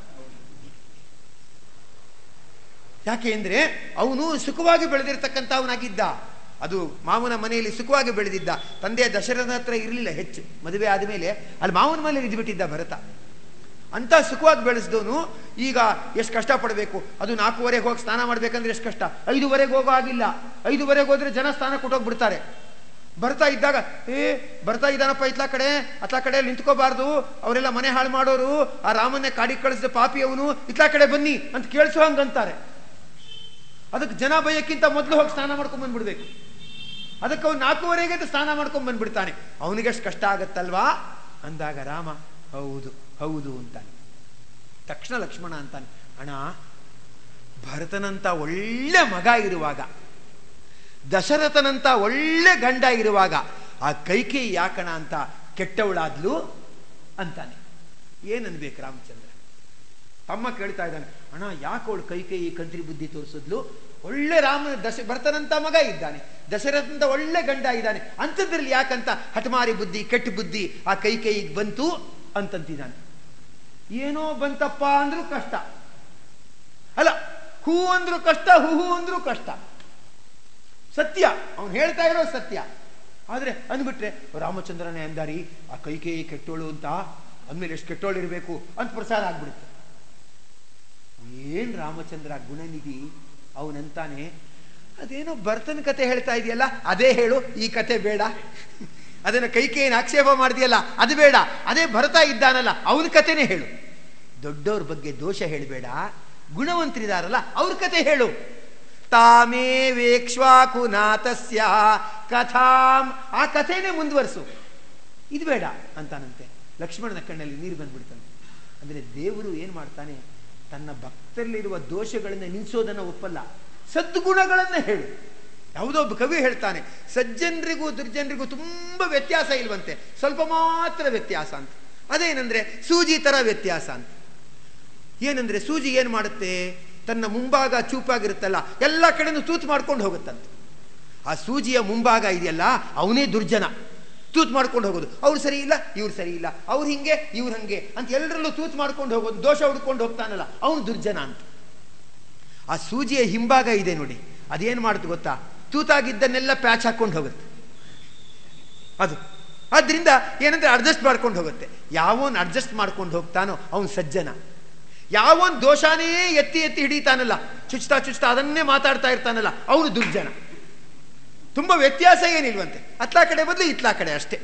ಯಾಕೆ ಅಂದರೆ ಅವನು ಸುಖವಾಗಿ ಬೆಳೆದಿರ್ತಕ್ಕಂಥವನಾಗಿದ್ದ ಅದು ಮಾವನ ಮನೆಯಲ್ಲಿ ಸುಖವಾಗಿ ಬೆಳೆದಿದ್ದ ತಂದೆ ದಶರಥ ಹತ್ರ ಇರಲಿಲ್ಲ ಹೆಚ್ಚು ಮದುವೆ ಆದಮೇಲೆ ಅಲ್ಲಿ ಮಾವನ ಮೇಲೆ ಇದ್ಬಿಟ್ಟಿದ್ದ ಭರತ ಅಂತ ಸುಖವಾಗಿ ಬೆಳೆಸಿದವನು ಈಗ ಎಷ್ಟು ಕಷ್ಟಪಡಬೇಕು ಅದು ನಾಲ್ಕೂವರೆಗೆ ಹೋಗಿ ಸ್ನಾನ ಮಾಡ್ಬೇಕಂದ್ರೆ ಎಷ್ಟು ಕಷ್ಟ ಐದುವರೆಗೆ ಹೋಗೋ ಆಗಿಲ್ಲ ಐದುವರೆಗೆ ಹೋದ್ರೆ ಜನ ಸ್ನಾನ ಕೊಟ್ಟೋಗ್ಬಿಡ್ತಾರೆ ಬರ್ತಾ ಇದ್ದಾಗ ಏ ಬರ್ತಾ ಇದ್ದಾನಪ್ಪ ಇತ್ಲಾ ಕಡೆ ಅತ್ಲಾ ಕಡೆ ನಿಂತ್ಕೋಬಾರ್ದು ಅವರೆಲ್ಲ ಮನೆ ಹಾಳು ಮಾಡೋರು ಆ ರಾಮನ್ನೇ ಕಾಡಿಗೆ ಕಳಿಸಿದ ಪಾಪಿ ಅವನು ಇತ್ಲಾ ಕಡೆ ಬನ್ನಿ ಅಂತ ಕೇಳಿಸೋ ಹಂಗಂತಾರೆ ಅದಕ್ಕೆ ಜನ ಭಯಕ್ಕಿಂತ ಮೊದಲು ಹೋಗಿ ಸ್ನಾನ ಮಾಡ್ಕೊಂಡ್ ಬಂದ್ಬಿಡ್ಬೇಕು ಅದಕ್ಕೆ ಅವ್ನು ನಾಲ್ಕೂವರೆಗೆ ಎದ್ದು ಸ್ನಾನ ಮಾಡ್ಕೊಂಡ್ ಬಂದ್ಬಿಡ್ತಾನೆ ಅವನಿಗೆಷ್ಟು ಕಷ್ಟ ಆಗತ್ತಲ್ವಾ ಅಂದಾಗ ರಾಮ ಹೌದು ಹೌದು ಅಂತಾನೆ ತಕ್ಷಣ ಲಕ್ಷ್ಮಣ ಅಂತಾನೆ ಅಣ್ಣ ಭರತನಂತ ಒಳ್ಳೆ ಮಗ ಇರುವಾಗ ದಶರಥನಂತ ಒಳ್ಳೆ ಗಂಡ ಇರುವಾಗ ಆ ಕೈಕೇಯಿ ಯಾಕಣ ಅಂತ ಕೆಟ್ಟವಳಾದ್ಲು ಅಂತಾನೆ ಏನನ್ಬೇಕು ರಾಮಚಂದ್ರ ತಮ್ಮ ಕೇಳ್ತಾ ಇದ್ದಾನೆ ಅಣ್ಣ ಯಾಕೆ ಅವಳು ಕೈಕೇಯಿ ಕಂತ್ರಿ ಬುದ್ಧಿ ತೋರಿಸಿದ್ಲು ಒಳ್ಳೆ ರಾಮ ದಶ ಭರತನಂತ ಮಗ ಇದ್ದಾನೆ ದಶರಥಂತ ಒಳ್ಳೆ ಗಂಡ ಇದ್ದಾನೆ ಅಂಥದ್ರಲ್ಲಿ ಯಾಕಂತ ಹಠಮಾರಿ ಬುದ್ಧಿ ಕೆಟ್ಟ ಬುದ್ಧಿ ಆ ಕೈಕೇಯಿಗೆ ಬಂತು ಅಂತಂತಿದ್ದಾನೆ ಏನೋ ಬಂತಪ್ಪ ಅಂದ್ರೂ ಕಷ್ಟ ಅಲ್ಲ ಹೂ ಅಂದ್ರೂ ಕಷ್ಟ ಹೂ ಹೂ ಅಂದ್ರೂ ಕಷ್ಟ ಸತ್ಯ ಅವನು ಹೇಳ್ತಾ ಇರೋ ಸತ್ಯ ಆದ್ರೆ ಅಂದ್ಬಿಟ್ರೆ ರಾಮಚಂದ್ರನೇ ಅಂದಾರಿ ಆ ಕೈಕೇಯಿ ಕೆಟ್ಟೋಳು ಅಂತ ಅಂದ್ಮೇಲೆ ಎಷ್ಟು ಕೆಟ್ಟೋಳು ಇರಬೇಕು ಅಂತ ಪ್ರಸಾರ ಆಗ್ಬಿಡುತ್ತೆ ಏನ್ ರಾಮಚಂದ್ರ ಗುಣನಿಧಿ ಅವನಂತಾನೆ ಅದೇನೋ ಭರ್ತನ ಕತೆ ಹೇಳ್ತಾ ಇದೆಯಲ್ಲ ಅದೇ ಹೇಳು ಈ ಕತೆ ಬೇಡ ಅದನ್ನ ಕೈಕೇಯನ್ನು ಆಕ್ಷೇಪ ಮಾಡಿದೆಯಲ್ಲ ಅದು ಬೇಡ ಅದೇ ಭರತ ಇದ್ದಾನಲ್ಲ ಅವನ ಕತೆನೇ ಹೇಳು ದೊಡ್ಡವ್ರ ಬಗ್ಗೆ ದೋಷ ಹೇಳಬೇಡ ಗುಣವಂತರಿದಾರಲ್ಲ ಅವ್ರ ಕತೆ ಹೇಳು ತಾಮೇ ವೇಕ್ಷ್ವಾಕುನಾಥಸ್ಯ ಕಥಾಂ ಆ ಕಥೆನೇ ಮುಂದುವರಿಸು ಇದು ಬೇಡ ಅಂತಾನಂತೆ ಲಕ್ಷ್ಮಣನ ಕಣ್ಣಲ್ಲಿ ನೀರು ಬಂದ್ಬಿಡ್ತಾನೆ ಅಂದರೆ ದೇವರು ಏನು ಮಾಡ್ತಾನೆ ತನ್ನ ಭಕ್ತರಲ್ಲಿರುವ ದೋಷಗಳನ್ನು ನಿಲ್ಲಿಸೋದನ್ನು ಒಪ್ಪಲ್ಲ ಸದ್ಗುಣಗಳನ್ನು ಹೇಳು ಯಾವುದೋ ಒಬ್ಬ ಕವಿ ಹೇಳ್ತಾನೆ ಸಜ್ಜನರಿಗೂ ದುರ್ಜನರಿಗೂ ತುಂಬ ವ್ಯತ್ಯಾಸ ಇಲ್ವಂತೆ ಸ್ವಲ್ಪ ಮಾತ್ರ ವ್ಯತ್ಯಾಸ ಅಂತ ಅದೇನಂದ್ರೆ ಸೂಜಿ ಥರ ವ್ಯತ್ಯಾಸ ಅಂತ ಏನಂದ್ರೆ ಸೂಜಿ ಏನು ಮಾಡುತ್ತೆ ತನ್ನ ಮುಂಭಾಗ ಚೂಪಾಗಿರುತ್ತಲ್ಲ ಎಲ್ಲ ಕಡೆನೂ ತೂತು ಮಾಡ್ಕೊಂಡು ಹೋಗುತ್ತಂತೆ ಆ ಸೂಜಿಯ ಮುಂಭಾಗ ಇದೆಯಲ್ಲ ಅವನೇ ದುರ್ಜನ ತೂತ್ ಮಾಡ್ಕೊಂಡು ಹೋಗೋದು ಅವ್ರು ಸರಿ ಇಲ್ಲ ಇವ್ರು ಸರಿ ಇಲ್ಲ ಅವ್ರು ಹಿಂಗೆ ಇವ್ರು ಹಂಗೆ ಅಂತ ಎಲ್ಲರಲ್ಲೂ ತೂತ್ ಮಾಡ್ಕೊಂಡು ಹೋಗೋದು ದೋಷ ಹುಡ್ಕೊಂಡು ಹೋಗ್ತಾನಲ್ಲ ಅವನು ದುರ್ಜನ ಅಂತ ಆ ಸೂಜಿಯ ಹಿಂಭಾಗ ಇದೆ ನೋಡಿ ಅದೇನು ಮಾಡುತ್ತೆ ಗೊತ್ತಾ ತೂತಾಗಿದ್ದನ್ನೆಲ್ಲ ಪ್ಯಾಚ್ ಹಾಕೊಂಡು ಹೋಗುತ್ತೆ ಅದು ಆದ್ರಿಂದ ಏನಂದ್ರೆ ಅಡ್ಜಸ್ಟ್ ಮಾಡ್ಕೊಂಡು ಹೋಗುತ್ತೆ ಯಾವನ್ ಅಡ್ಜಸ್ಟ್ ಮಾಡ್ಕೊಂಡು ಹೋಗ್ತಾನೋ ಅವನು ಸಜ್ಜನ ಯಾವನ್ ದೋಷಾನೇ ಎತ್ತಿ ಎತ್ತಿ ಹಿಡಿತಾನಲ್ಲ ಚುಚ್ತಾ ಚುಚ್ತಾ ಅದನ್ನೇ ಮಾತಾಡ್ತಾ ಇರ್ತಾನಲ್ಲ ಅವನು ದುರ್ಜನ ತುಂಬಾ ವ್ಯತ್ಯಾಸ ಏನಿಲ್ವಂತೆ ಅತ್ಲಾ ಕಡೆ ಬದಲು ಇತ್ಲಾ ಕಡೆ ಅಷ್ಟೇ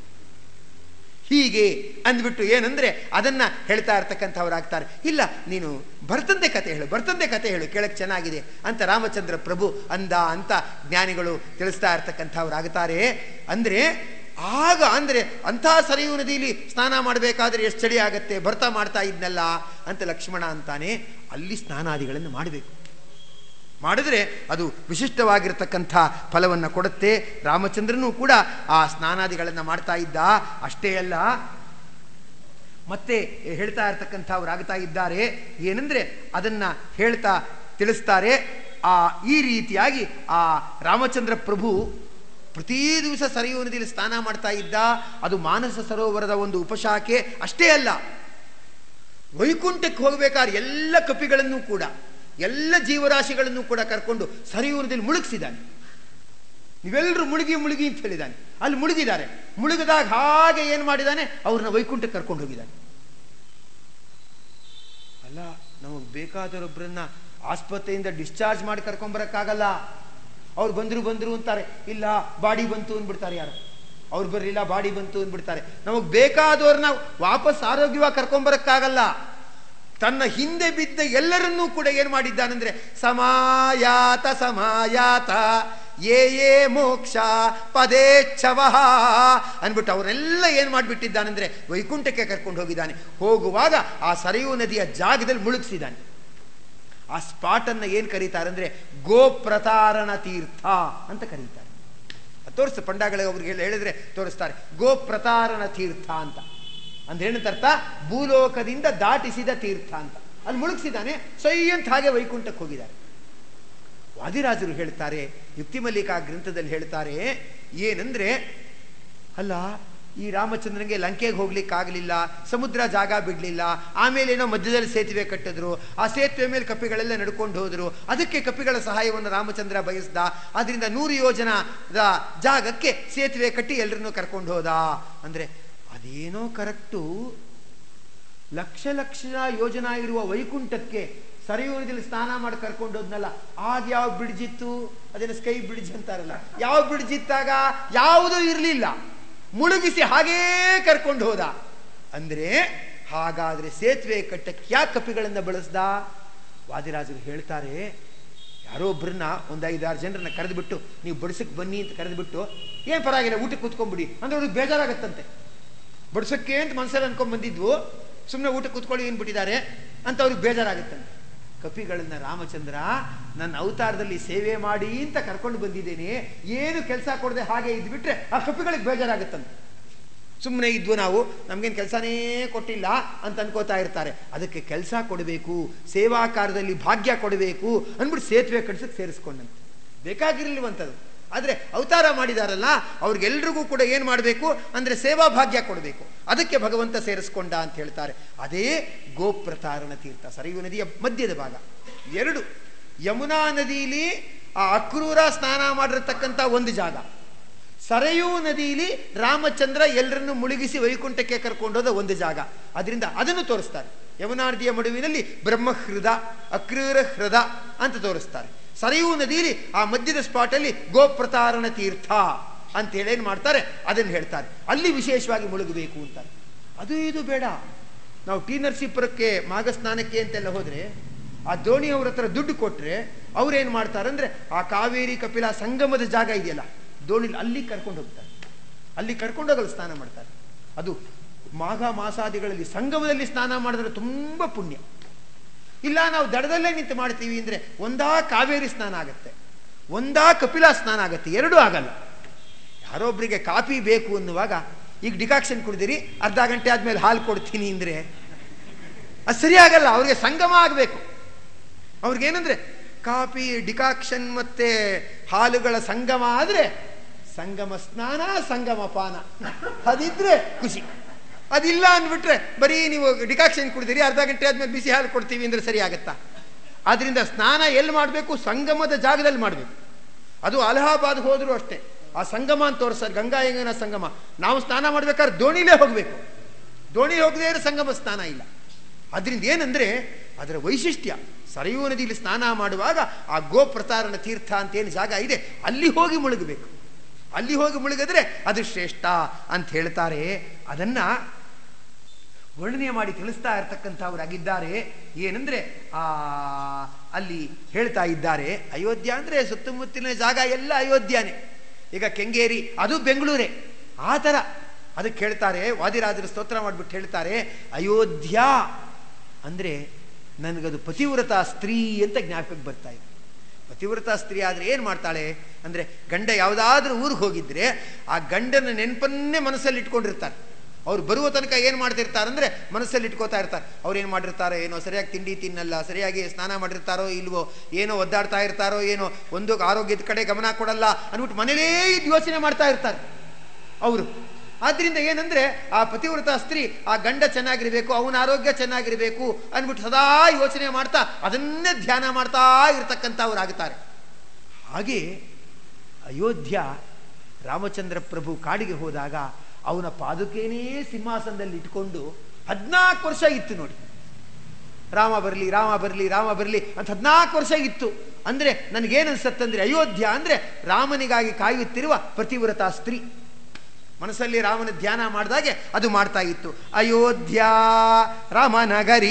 ಹೀಗೆ ಅಂದ್ಬಿಟ್ಟು ಏನಂದ್ರೆ ಅದನ್ನ ಹೇಳ್ತಾ ಇರ್ತಕ್ಕಂಥವ್ರಾಗ್ತಾರೆ ಇಲ್ಲ ನೀನು ಭರ್ತಂದೆ ಕತೆ ಹೇಳು ಭರ್ತಂದೆ ಕತೆ ಹೇಳು ಕೇಳಕ್ ಚೆನ್ನಾಗಿದೆ ಅಂತ ರಾಮಚಂದ್ರ ಪ್ರಭು ಅಂದ ಅಂತ ಜ್ಞಾನಿಗಳು ತಿಳಿಸ್ತಾ ಇರ್ತಕ್ಕಂಥವ್ರಾಗ್ತಾರೆ ಅಂದ್ರೆ ಆಗ ಅಂದ್ರೆ ಅಂಥ ಸರಿಯು ನದಿಯಲ್ಲಿ ಸ್ನಾನ ಮಾಡಬೇಕಾದ್ರೆ ಎಷ್ಟು ಚಳಿ ಆಗತ್ತೆ ಭರ್ತ ಮಾಡ್ತಾ ಇದ್ನಲ್ಲ ಅಂತ ಲಕ್ಷ್ಮಣ ಅಂತಾನೆ ಅಲ್ಲಿ ಸ್ನಾನಾದಿಗಳನ್ನು ಮಾಡಬೇಕು ಮಾಡಿದ್ರೆ ಅದು ವಿಶಿಷ್ಟವಾಗಿರ್ತಕ್ಕಂಥ ಫಲವನ್ನು ಕೊಡುತ್ತೆ ರಾಮಚಂದ್ರನೂ ಕೂಡ ಆ ಸ್ನಾನಾದಿಗಳನ್ನು ಮಾಡ್ತಾ ಇದ್ದ ಅಷ್ಟೇ ಅಲ್ಲ ಮತ್ತೆ ಹೇಳ್ತಾ ಇರ್ತಕ್ಕಂಥವ್ರಾಗ್ತಾ ಇದ್ದಾರೆ ಏನಂದ್ರೆ ಅದನ್ನ ಹೇಳ್ತಾ ತಿಳಿಸ್ತಾರೆ ಆ ಈ ರೀತಿಯಾಗಿ ಆ ರಾಮಚಂದ್ರ ಪ್ರಭು ಪ್ರತಿ ದಿವಸ ಸರಿಯು ನದಿಯಲ್ಲಿ ಸ್ನಾನ ಮಾಡ್ತಾ ಇದ್ದ ಅದು ಮಾನಸ ಸರೋವರದ ಒಂದು ಉಪಶಾಖೆ ಅಷ್ಟೇ ಅಲ್ಲ ವೈಕುಂಠಕ್ಕೆ ಹೋಗಬೇಕಾದ್ರೆ ಎಲ್ಲ ಕಪಿಗಳನ್ನು ಕೂಡ ಎಲ್ಲ ಜೀವರಾಶಿಗಳನ್ನು ಕೂಡ ಕರ್ಕೊಂಡು ಸರಿಯು ನದಿಯಲ್ಲಿ ಮುಳುಗಿಸಿದ್ದಾನೆ ನೀವೆಲ್ಲರೂ ಮುಳುಗಿ ಮುಳುಗಿ ಅಂತ ಹೇಳಿದ್ದಾನೆ ಅಲ್ಲಿ ಮುಳುಗಿದ್ದಾರೆ ಮುಳುಗಿದಾಗ ಹಾಗೆ ಏನು ಮಾಡಿದ್ದಾನೆ ಅವ್ರನ್ನ ವೈಕುಂಠಕ್ಕೆ ಕರ್ಕೊಂಡು ಹೋಗಿದ್ದಾನೆ ಅಲ್ಲ ನಮಗೆ ಬೇಕಾದವರೊಬ್ಬರನ್ನ ಆಸ್ಪತ್ರೆಯಿಂದ ಡಿಸ್ಚಾರ್ಜ್ ಮಾಡಿ ಕರ್ಕೊಂಬರಕ್ಕಾಗಲ್ಲ ಅವ್ರು ಬಂದ್ರು ಬಂದ್ರು ಅಂತಾರೆ ಇಲ್ಲ ಬಾಡಿ ಬಂತು ಅಂದ್ಬಿಡ್ತಾರೆ ಯಾರು ಅವ್ರು ಬರಲಿಲ್ಲ ಬಾಡಿ ಬಂತು ಅಂದ್ಬಿಡ್ತಾರೆ ನಮಗೆ ಬೇಕಾದವ್ರನ್ನ ವಾಪಸ್ ಆರೋಗ್ಯವಾಗಿ ಕರ್ಕೊಂಬರಕ್ಕಾಗಲ್ಲ ತನ್ನ ಹಿಂದೆ ಬಿದ್ದ ಎಲ್ಲರನ್ನೂ ಕೂಡ ಏನು ಮಾಡಿದ್ದಾನಂದ್ರೆ ಸಮಾಯಾತ ಸಮಾಯಾತ ಏ ಏ ಮೋಕ್ಷ ಪದೇಚ್ಛವ ಅಂದ್ಬಿಟ್ಟು ಅವರೆಲ್ಲ ಏನು ಮಾಡಿಬಿಟ್ಟಿದ್ದಾನಂದ್ರೆ ವೈಕುಂಠಕ್ಕೆ ಕರ್ಕೊಂಡು ಹೋಗಿದ್ದಾನೆ ಹೋಗುವಾಗ ಆ ಸರಿಯು ನದಿಯ ಜಾಗದಲ್ಲಿ ಮುಳುಗಿಸಿದ್ದಾನೆ ಆ ಸ್ಪಾಟನ್ನು ಏನು ಕರೀತಾರೆ ಅಂದ್ರೆ ಗೋಪ್ರತಾರಣ ತೀರ್ಥ ಅಂತ ಕರೀತಾರೆ ತೋರಿಸ್ತಾರೆ ಪಂಡಾಗಳಿಗೆ ಅವ್ರಿಗೆ ಹೇಳಿದ್ರೆ ತೋರಿಸ್ತಾರೆ ಗೋಪ್ರತಾರಣ ತೀರ್ಥ ಅಂತ ಅಂದ್ರೆ ಏನಂತ ಅರ್ಥ ಭೂಲೋಕದಿಂದ ದಾಟಿಸಿದ ತೀರ್ಥ ಅಂತ ಅಲ್ಲಿ ಮುಳುಗಿಸಿದ್ದಾನೆ ಸೈ ಅಂತ ಹಾಗೆ ವೈಕುಂಠಕ್ಕೆ ಹೋಗಿದ್ದಾರೆ ವಾದಿರಾಜರು ಹೇಳ್ತಾರೆ ಯುಕ್ತಿ ಮಲ್ಲಿಕಾ ಗ್ರಂಥದಲ್ಲಿ ಹೇಳ್ತಾರೆ ಏನಂದ್ರೆ ಅಲ್ಲ ಈ ರಾಮಚಂದ್ರನಿಗೆ ಲಂಕೆಗೆ ಹೋಗ್ಲಿಕ್ಕೆ ಆಗಲಿಲ್ಲ ಸಮುದ್ರ ಜಾಗ ಬಿಡಲಿಲ್ಲ ಆಮೇಲೆ ಏನೋ ಮಧ್ಯದಲ್ಲಿ ಸೇತುವೆ ಕಟ್ಟಿದ್ರು ಆ ಸೇತುವೆ ಮೇಲೆ ಕಪಿಗಳೆಲ್ಲ ನಡ್ಕೊಂಡು ಹೋದ್ರು ಅದಕ್ಕೆ ಕಪಿಗಳ ಸಹಾಯವನ್ನು ರಾಮಚಂದ್ರ ಬಯಸ್ದ ಅದರಿಂದ ನೂರು ಯೋಜನದ ಜಾಗಕ್ಕೆ ಸೇತುವೆ ಕಟ್ಟಿ ಎಲ್ಲರನ್ನೂ ಕರ್ಕೊಂಡು ಹೋದ ಅಂದ್ರೆ ಅದೇನೋ ಕರೆಕ್ಟು ಲಕ್ಷ ಲಕ್ಷ ಯೋಜನಾ ಇರುವ ವೈಕುಂಠಕ್ಕೆ ಸರಿಯೂರದಲ್ಲಿ ಸ್ನಾನ ಮಾಡಿ ಕರ್ಕೊಂಡು ಹೋದ್ನಲ್ಲ ಆಗ ಯಾವ ಬ್ರಿಡ್ಜ್ ಇತ್ತು ಅದೇನು ಸ್ಕೈ ಬ್ರಿಡ್ಜ್ ಅಂತಾರಲ್ಲ ಯಾವ ಬ್ರಿಡ್ಜ್ ಇತ್ತಾಗ ಯಾವುದೂ ಇರಲಿಲ್ಲ ಮುಳುಗಿಸಿ ಹಾಗೇ ಕರ್ಕೊಂಡು ಹೋದ ಅಂದ್ರೆ ಹಾಗಾದ್ರೆ ಸೇತುವೆ ಕಟ್ಟಕ್ಕೆ ಯಾಕೆ ಕಪಿಗಳನ್ನ ಬಳಸ್ದ ವಾದಿರಾಜರು ಹೇಳ್ತಾರೆ ಯಾರೋ ಒಬ್ಬರನ್ನ ಒಂದು ಐದಾರು ಜನರನ್ನ ಕರೆದುಬಿಟ್ಟು ನೀವು ಬಡಿಸಕ್ಕೆ ಬನ್ನಿ ಅಂತ ಕರೆದುಬಿಟ್ಟು ಏನು ಪರವಾಗಿಲ್ಲ ಊಟಕ್ಕೆ ಕೂತ್ಕೊಂಡ್ಬಿಡಿ ಅಂದ್ರೆ ಅವ್ರಿಗೆ ಬೇಜಾರಾಗತ್ತಂತೆ ಬಡಿಸೋಕ್ಕೆ ಅಂತ ಮನಸ್ಸಲ್ಲಿ ಅನ್ಕೊಂಡ್ ಬಂದಿದ್ವು ಸುಮ್ಮನೆ ಊಟ ಕೂತ್ಕೊಳ್ಳಿ ಏನು ಬಿಟ್ಟಿದ್ದಾರೆ ಅಂತ ಅವ್ರಿಗೆ ಬೇಜಾರಾಗುತ್ತಂತೆ ಕಪಿಗಳನ್ನ ರಾಮಚಂದ್ರ ನನ್ನ ಅವತಾರದಲ್ಲಿ ಸೇವೆ ಮಾಡಿ ಅಂತ ಕರ್ಕೊಂಡು ಬಂದಿದ್ದೇನೆ ಏನು ಕೆಲಸ ಕೊಡದೆ ಹಾಗೆ ಇದ್ಬಿಟ್ರೆ ಆ ಕಪಿಗಳಿಗೆ ಬೇಜಾರಾಗುತ್ತಂತೆ ಸುಮ್ಮನೆ ಇದ್ವು ನಾವು ನಮ್ಗೇನು ಕೆಲಸನೇ ಕೊಟ್ಟಿಲ್ಲ ಅಂತ ಅನ್ಕೋತಾ ಇರ್ತಾರೆ ಅದಕ್ಕೆ ಕೆಲಸ ಕೊಡಬೇಕು ಸೇವಾ ಕಾರ್ಯದಲ್ಲಿ ಭಾಗ್ಯ ಕೊಡಬೇಕು ಅಂದ್ಬಿಟ್ಟು ಸೇತುವೆ ಕಟ್ಸಕ್ಕೆ ಸೇರಿಸ್ಕೊಂಡಂತೆ ಬೇಕಾಗಿರ್ಲಿವಂಥದ್ದು ಆದರೆ ಅವತಾರ ಮಾಡಿದಾರಲ್ಲ ಅವ್ರಿಗೆಲ್ರಿಗೂ ಕೂಡ ಏನು ಮಾಡಬೇಕು ಅಂದರೆ ಸೇವಾ ಭಾಗ್ಯ ಕೊಡಬೇಕು ಅದಕ್ಕೆ ಭಗವಂತ ಸೇರಿಸ್ಕೊಂಡ ಅಂತ ಹೇಳ್ತಾರೆ ಅದೇ ಗೋಪ್ರತಾರಣ ತೀರ್ಥ ಸರಿಯು ನದಿಯ ಮಧ್ಯದ ಭಾಗ ಎರಡು ಯಮುನಾ ನದಿಯಲ್ಲಿ ಆ ಅಕ್ರೂರ ಸ್ನಾನ ಮಾಡಿರತಕ್ಕಂಥ ಒಂದು ಜಾಗ ಸರಯೂ ನದಿಯಲ್ಲಿ ರಾಮಚಂದ್ರ ಎಲ್ಲರನ್ನು ಮುಳುಗಿಸಿ ವೈಕುಂಠಕ್ಕೆ ಕರ್ಕೊಂಡೋದ ಒಂದು ಜಾಗ ಅದರಿಂದ ಅದನ್ನು ತೋರಿಸ್ತಾರೆ ಯಮುನಾ ನದಿಯ ಮಡುವಿನಲ್ಲಿ ಬ್ರಹ್ಮಹೃದ ಅಕ್ರೂರ ಹೃದ ಅಂತ ತೋರಿಸ್ತಾರೆ ಸರಯೂ ನದಿಯಲ್ಲಿ ಆ ಮಧ್ಯದ ಸ್ಪಾಟಲ್ಲಿ ಗೋಪ್ರತಾರಣ ತೀರ್ಥ ಅಂತ ಹೇಳಿ ಏನು ಮಾಡ್ತಾರೆ ಅದನ್ನು ಹೇಳ್ತಾರೆ ಅಲ್ಲಿ ವಿಶೇಷವಾಗಿ ಮುಳುಗಬೇಕು ಅಂತಾರೆ ಅದು ಇದು ಬೇಡ ನಾವು ಟಿ ನರಸೀಪುರಕ್ಕೆ ಮಾಘ ಸ್ನಾನಕ್ಕೆ ಅಂತೆಲ್ಲ ಹೋದ್ರೆ ಆ ದೋಣಿ ಅವ್ರ ಹತ್ರ ದುಡ್ಡು ಕೊಟ್ರೆ ಅವ್ರೇನು ಮಾಡ್ತಾರೆ ಅಂದ್ರೆ ಆ ಕಾವೇರಿ ಕಪಿಲ ಸಂಗಮದ ಜಾಗ ಇದೆಯಲ್ಲ ದೋಣಿ ಅಲ್ಲಿ ಕರ್ಕೊಂಡು ಹೋಗ್ತಾರೆ ಅಲ್ಲಿ ಕರ್ಕೊಂಡೋಗಲು ಸ್ನಾನ ಮಾಡ್ತಾರೆ ಅದು ಮಾಘ ಮಾಸಾದಿಗಳಲ್ಲಿ ಸಂಗಮದಲ್ಲಿ ಸ್ನಾನ ಮಾಡಿದ್ರೆ ತುಂಬ ಪುಣ್ಯ ಇಲ್ಲ ನಾವು ದಡದಲ್ಲೇ ನಿಂತು ಮಾಡ್ತೀವಿ ಅಂದರೆ ಒಂದಾ ಕಾವೇರಿ ಸ್ನಾನ ಆಗುತ್ತೆ ಒಂದಾ ಕಪಿಲಾ ಸ್ನಾನ ಆಗುತ್ತೆ ಎರಡೂ ಆಗಲ್ಲ ಯಾರೊಬ್ಬರಿಗೆ ಕಾಫಿ ಬೇಕು ಅನ್ನುವಾಗ ಈಗ ಡಿಕಾಕ್ಷನ್ ಕುಡಿದಿರಿ ಅರ್ಧ ಗಂಟೆ ಆದಮೇಲೆ ಹಾಲು ಕೊಡ್ತೀನಿ ಅಂದರೆ ಅದು ಸರಿಯಾಗಲ್ಲ ಅವ್ರಿಗೆ ಸಂಗಮ ಆಗಬೇಕು ಅವ್ರಿಗೇನಂದ್ರೆ ಕಾಫಿ ಡಿಕಾಕ್ಷನ್ ಮತ್ತೆ ಹಾಲುಗಳ ಸಂಗಮ ಆದರೆ ಸಂಗಮ ಸ್ನಾನ ಸಂಗಮ ಪಾನ ಅದಿದ್ರೆ ಖುಷಿ ಅದಿಲ್ಲ ಅಂದ್ಬಿಟ್ರೆ ಬರೀ ನೀವು ಡಿಕಾಕ್ಷನ್ ಕುಡಿದಿರಿ ಅರ್ಧ ಗಂಟೆ ಆದ್ಮೇಲೆ ಬಿಸಿ ಹಾಲು ಕೊಡ್ತೀವಿ ಅಂದ್ರೆ ಸರಿ ಆಗತ್ತಾ ಆದ್ರಿಂದ ಸ್ನಾನ ಎಲ್ಲಿ ಮಾಡಬೇಕು ಸಂಗಮದ ಜಾಗದಲ್ಲಿ ಮಾಡಬೇಕು ಅದು ಅಲಹಾಬಾದ್ ಹೋದ್ರು ಅಷ್ಟೇ ಆ ಸಂಗಮ ಅಂತ ತೋರಿಸ್ತಾರೆ ಗಂಗಾ ಯಮುನಾ ಸಂಗಮ ನಾವು ಸ್ನಾನ ಮಾಡ್ಬೇಕಾದ್ರೆ ದೋಣಿಲೇ ಹೋಗಬೇಕು ದೋಣಿ ಹೋಗದೇ ಇರೋ ಸಂಗಮ ಸ್ನಾನ ಇಲ್ಲ ಅದರಿಂದ ಏನಂದ್ರೆ ಅದರ ವೈಶಿಷ್ಟ್ಯ ಸರಯೂ ನದಿಯಲ್ಲಿ ಸ್ನಾನ ಮಾಡುವಾಗ ಆ ಗೋಪ್ರತಾರಣ ತೀರ್ಥ ಅಂತ ಏನು ಜಾಗ ಇದೆ ಅಲ್ಲಿ ಹೋಗಿ ಮುಳುಗಬೇಕು ಅಲ್ಲಿ ಹೋಗಿ ಮುಳುಗಿದ್ರೆ ಅದು ಶ್ರೇಷ್ಠ ಅಂತ ಹೇಳ್ತಾರೆ ಅದನ್ನ ವರ್ಣನೆ ಮಾಡಿ ತಿಳಿಸ್ತಾ ಇರ್ತಕ್ಕಂಥವರಾಗಿದ್ದಾರೆ ಏನಂದ್ರೆ ಆ ಅಲ್ಲಿ ಹೇಳ್ತಾ ಇದ್ದಾರೆ ಅಯೋಧ್ಯ ಅಂದ್ರೆ ಸುತ್ತಮುತ್ತಲಿನ ಜಾಗ ಎಲ್ಲ ಅಯೋಧ್ಯನೇ ಈಗ ಕೆಂಗೇರಿ ಅದು ಬೆಂಗಳೂರೇ ಆ ಥರ ಅದಕ್ಕೆ ಹೇಳ್ತಾರೆ ವಾದಿರಾಜರು ಸ್ತೋತ್ರ ಮಾಡಿಬಿಟ್ಟು ಹೇಳ್ತಾರೆ ಅಯೋಧ್ಯ ಅಂದ್ರೆ ನನಗದು ಪತಿವ್ರತ ಸ್ತ್ರೀ ಅಂತ ಜ್ಞಾಪಕಕ್ಕೆ ಬರ್ತಾ ಇದೆ ಪತಿವ್ರತ ಸ್ತ್ರೀ ಆದರೆ ಏನು ಮಾಡ್ತಾಳೆ ಅಂದರೆ ಗಂಡ ಯಾವುದಾದ್ರೂ ಊರಿಗೆ ಹೋಗಿದ್ರೆ ಆ ಗಂಡನ ನೆನಪನ್ನೇ ಮನಸ್ಸಲ್ಲಿ ಇಟ್ಕೊಂಡಿರ್ತಾರೆ ಅವ್ರು ಬರುವ ತನಕ ಏನು ಮಾಡ್ತಿರ್ತಾರೆ ಅಂದರೆ ಮನಸ್ಸಲ್ಲಿ ಇಟ್ಕೋತಾ ಇರ್ತಾರೆ ಅವ್ರು ಏನು ಮಾಡಿರ್ತಾರೆ ಏನೋ ಸರಿಯಾಗಿ ತಿಂಡಿ ತಿನ್ನಲ್ಲ ಸರಿಯಾಗಿ ಸ್ನಾನ ಮಾಡಿರ್ತಾರೋ ಇಲ್ವೋ ಏನೋ ಒದ್ದಾಡ್ತಾ ಇರ್ತಾರೋ ಏನೋ ಒಂದು ಆರೋಗ್ಯದ ಕಡೆ ಗಮನ ಕೊಡಲ್ಲ ಅಂದ್ಬಿಟ್ಟು ಮನೇಲೇ ಇದ್ದು ಯೋಚನೆ ಮಾಡ್ತಾ ಇರ್ತಾರೆ ಅವರು ಆದ್ರಿಂದ ಏನಂದ್ರೆ ಆ ಪತಿವ್ರತ ಸ್ತ್ರೀ ಆ ಗಂಡ ಚೆನ್ನಾಗಿರ್ಬೇಕು ಅವನ ಆರೋಗ್ಯ ಚೆನ್ನಾಗಿರ್ಬೇಕು ಅಂದ್ಬಿಟ್ಟು ಸದಾ ಯೋಚನೆ ಮಾಡ್ತಾ ಅದನ್ನೇ ಧ್ಯಾನ ಮಾಡ್ತಾ ಇರ್ತಕ್ಕಂಥವ್ರಾಗುತ್ತಾರೆ ಹಾಗೆ ಅಯೋಧ್ಯ ರಾಮಚಂದ್ರ ಪ್ರಭು ಕಾಡಿಗೆ ಹೋದಾಗ ಅವನ ಪಾದುಕೇನೇ ಸಿಂಹಾಸನದಲ್ಲಿ ಇಟ್ಕೊಂಡು ಹದಿನಾಲ್ಕು ವರ್ಷ ಇತ್ತು ನೋಡಿ ರಾಮ ಬರಲಿ ರಾಮ ಬರಲಿ ರಾಮ ಬರಲಿ ಅಂತ ಹದಿನಾಲ್ಕು ವರ್ಷ ಇತ್ತು ಅಂದ್ರೆ ನನಗೇನು ಅನ್ಸತ್ತಂದ್ರೆ ಅಯೋಧ್ಯ ಅಂದ್ರೆ ರಾಮನಿಗಾಗಿ ಕಾಯುತ್ತಿರುವ ಪತಿವ್ರತ ಸ್ತ್ರೀ ಮನಸ್ಸಲ್ಲಿ ರಾಮನ ಧ್ಯಾನ ಮಾಡಿದಾಗೆ ಅದು ಮಾಡ್ತಾ ಇತ್ತು ಅಯೋಧ್ಯ ರಾಮನಗರಿ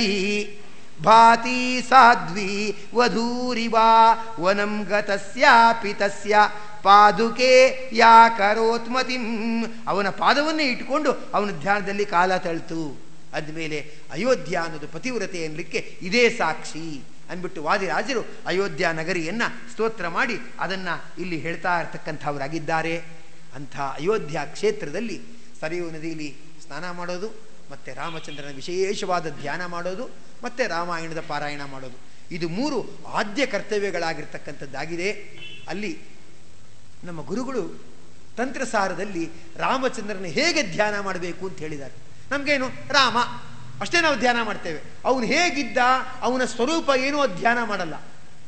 ಭಾತಿ ಸಾಧ್ವಿ ವಧೂರಿವಾ ವನಂ ಗತಸ್ಯಾಪಿ ತಸ್ಯ ಪಾದುಕೆ ಯಾ ಕರೋತ್ಮತಿಂ ಅವನ ಪಾದವನ್ನೇ ಇಟ್ಕೊಂಡು ಅವನ ಧ್ಯಾನದಲ್ಲಿ ಕಾಲ ತಳ್ತು ಅದ್ಮೇಲೆ ಅಯೋಧ್ಯ ಅನ್ನೋದು ಪತಿವ್ರತೆ ಎನ್ಲಿಕ್ಕೆ ಇದೇ ಸಾಕ್ಷಿ ಅಂದ್ಬಿಟ್ಟು ವಾದಿರಾಜರು ಅಯೋಧ್ಯ ನಗರಿಯನ್ನ ಸ್ತೋತ್ರ ಮಾಡಿ ಅದನ್ನ ಇಲ್ಲಿ ಹೇಳ್ತಾ ಇರ್ತಕ್ಕಂಥವರಾಗಿದ್ದಾರೆ ಅಂಥ ಅಯೋಧ್ಯ ಕ್ಷೇತ್ರದಲ್ಲಿ ಸರಿಯು ನದಿಯಲ್ಲಿ ಸ್ನಾನ ಮಾಡೋದು ಮತ್ತೆ ರಾಮಚಂದ್ರನ ವಿಶೇಷವಾದ ಧ್ಯಾನ ಮಾಡೋದು ಮತ್ತೆ ರಾಮಾಯಣದ ಪಾರಾಯಣ ಮಾಡೋದು ಇದು ಮೂರು ಆದ್ಯ ಕರ್ತವ್ಯಗಳಾಗಿರ್ತಕ್ಕಂಥದ್ದಾಗಿದೆ ಅಲ್ಲಿ ನಮ್ಮ ಗುರುಗಳು ತಂತ್ರಸಾರದಲ್ಲಿ ರಾಮಚಂದ್ರನ ಹೇಗೆ ಧ್ಯಾನ ಮಾಡಬೇಕು ಅಂತ ಹೇಳಿದ್ದಾರೆ ನಮಗೇನು ರಾಮ ಅಷ್ಟೇ ನಾವು ಧ್ಯಾನ ಮಾಡ್ತೇವೆ ಅವನು ಹೇಗಿದ್ದ ಅವನ ಸ್ವರೂಪ ಏನೋ ಅದು ಧ್ಯಾನ ಮಾಡಲ್ಲ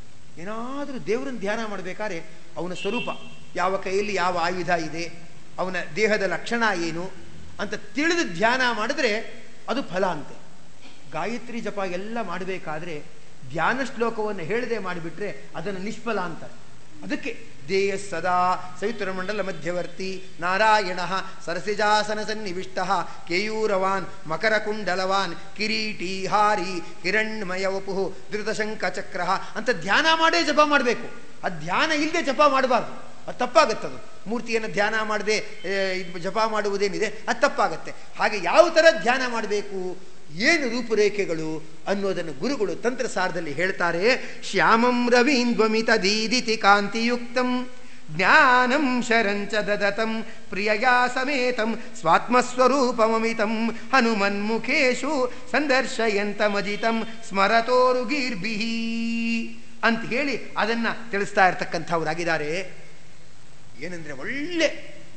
ಏನಾದರೂ ದೇವರನ್ನ ಧ್ಯಾನ ಮಾಡಬೇಕಾದ್ರೆ ಅವನ ಸ್ವರೂಪ ಯಾವ ಕೈಯಲ್ಲಿ ಯಾವ ಆಯುಧ ಇದೆ ಅವನ ದೇಹದ ಲಕ್ಷಣ ಏನು ಅಂತ ತಿಳಿದು ಧ್ಯಾನ ಮಾಡಿದ್ರೆ ಅದು ಫಲ ಅಂತೆ ಗಾಯತ್ರಿ ಜಪ ಎಲ್ಲ ಮಾಡಬೇಕಾದ್ರೆ ಧ್ಯಾನ ಶ್ಲೋಕವನ್ನು ಹೇಳದೆ ಮಾಡಿಬಿಟ್ರೆ ಅದನ್ನು ನಿಷ್ಫಲ ಅಂತಾರೆ ಅದಕ್ಕೆ ದೇಯ ಸದಾ ಸವಿತುರಮಂಡಲ ಮಧ್ಯವರ್ತಿ ನಾರಾಯಣ ಸರಸಿಜಾಸನ ಸನ್ನಿವಿಷ್ಟ ಕೇಯೂರವಾನ್ ಮಕರಕುಂಡಲವಾನ್ ಕಿರೀಟಿ ಹಾರಿ ಕಿರಣ್ಮಯ ವಪು ಧೃತಶಂಕ ಚಕ್ರ ಅಂತ ಧ್ಯಾನ ಮಾಡೇ ಜಪ ಮಾಡಬೇಕು ಆ ಧ್ಯಾನ ಇಲ್ಲದೆ ಜಪ ಮಾಡಬಾರ್ದು ಅದು ತಪ್ಪಾಗತ್ತದು ಮೂರ್ತಿಯನ್ನು ಧ್ಯಾನ ಮಾಡದೆ ಇದು ಜಪ ಮಾಡುವುದೇನಿದೆ ಅದು ತಪ್ಪಾಗತ್ತೆ ಹಾಗೆ ಯಾವ ಥರ ಧ್ಯಾನ ಮಾಡಬೇಕು ಏನು ರೂಪುರೇಖೆಗಳು ಅನ್ನೋದನ್ನು ಗುರುಗಳು ತಂತ್ರಸಾರದಲ್ಲಿ ಹೇಳ್ತಾರೆ ಶ್ಯಾಮಂ ರವೀಂದ್ವಮಿತ ದೀದಿತಿ ಕಾಂತಿಯುಕ್ತಂ ಜ್ಞಾನಂ ಶರಂಚ ದದತಂ ಪ್ರಿಯಯಾ ಸಮೇತಂ ಸ್ವಾತ್ಮಸ್ವರೂಪಮಮಿತಂ ಹನುಮನ್ಮುಖೇಶು ಸಂದರ್ಶಯಂತಮಜಿತಂ ಸ್ಮರತೋರುಗೀರ್ಭಿ ಅಂತ ಹೇಳಿ ಅದನ್ನ ತಿಳಿಸ್ತಾ ಇರ್ತಕ್ಕಂಥವ್ರಾಗಿದ್ದಾರೆ ಏನಂದ್ರೆ ಒಳ್ಳೆ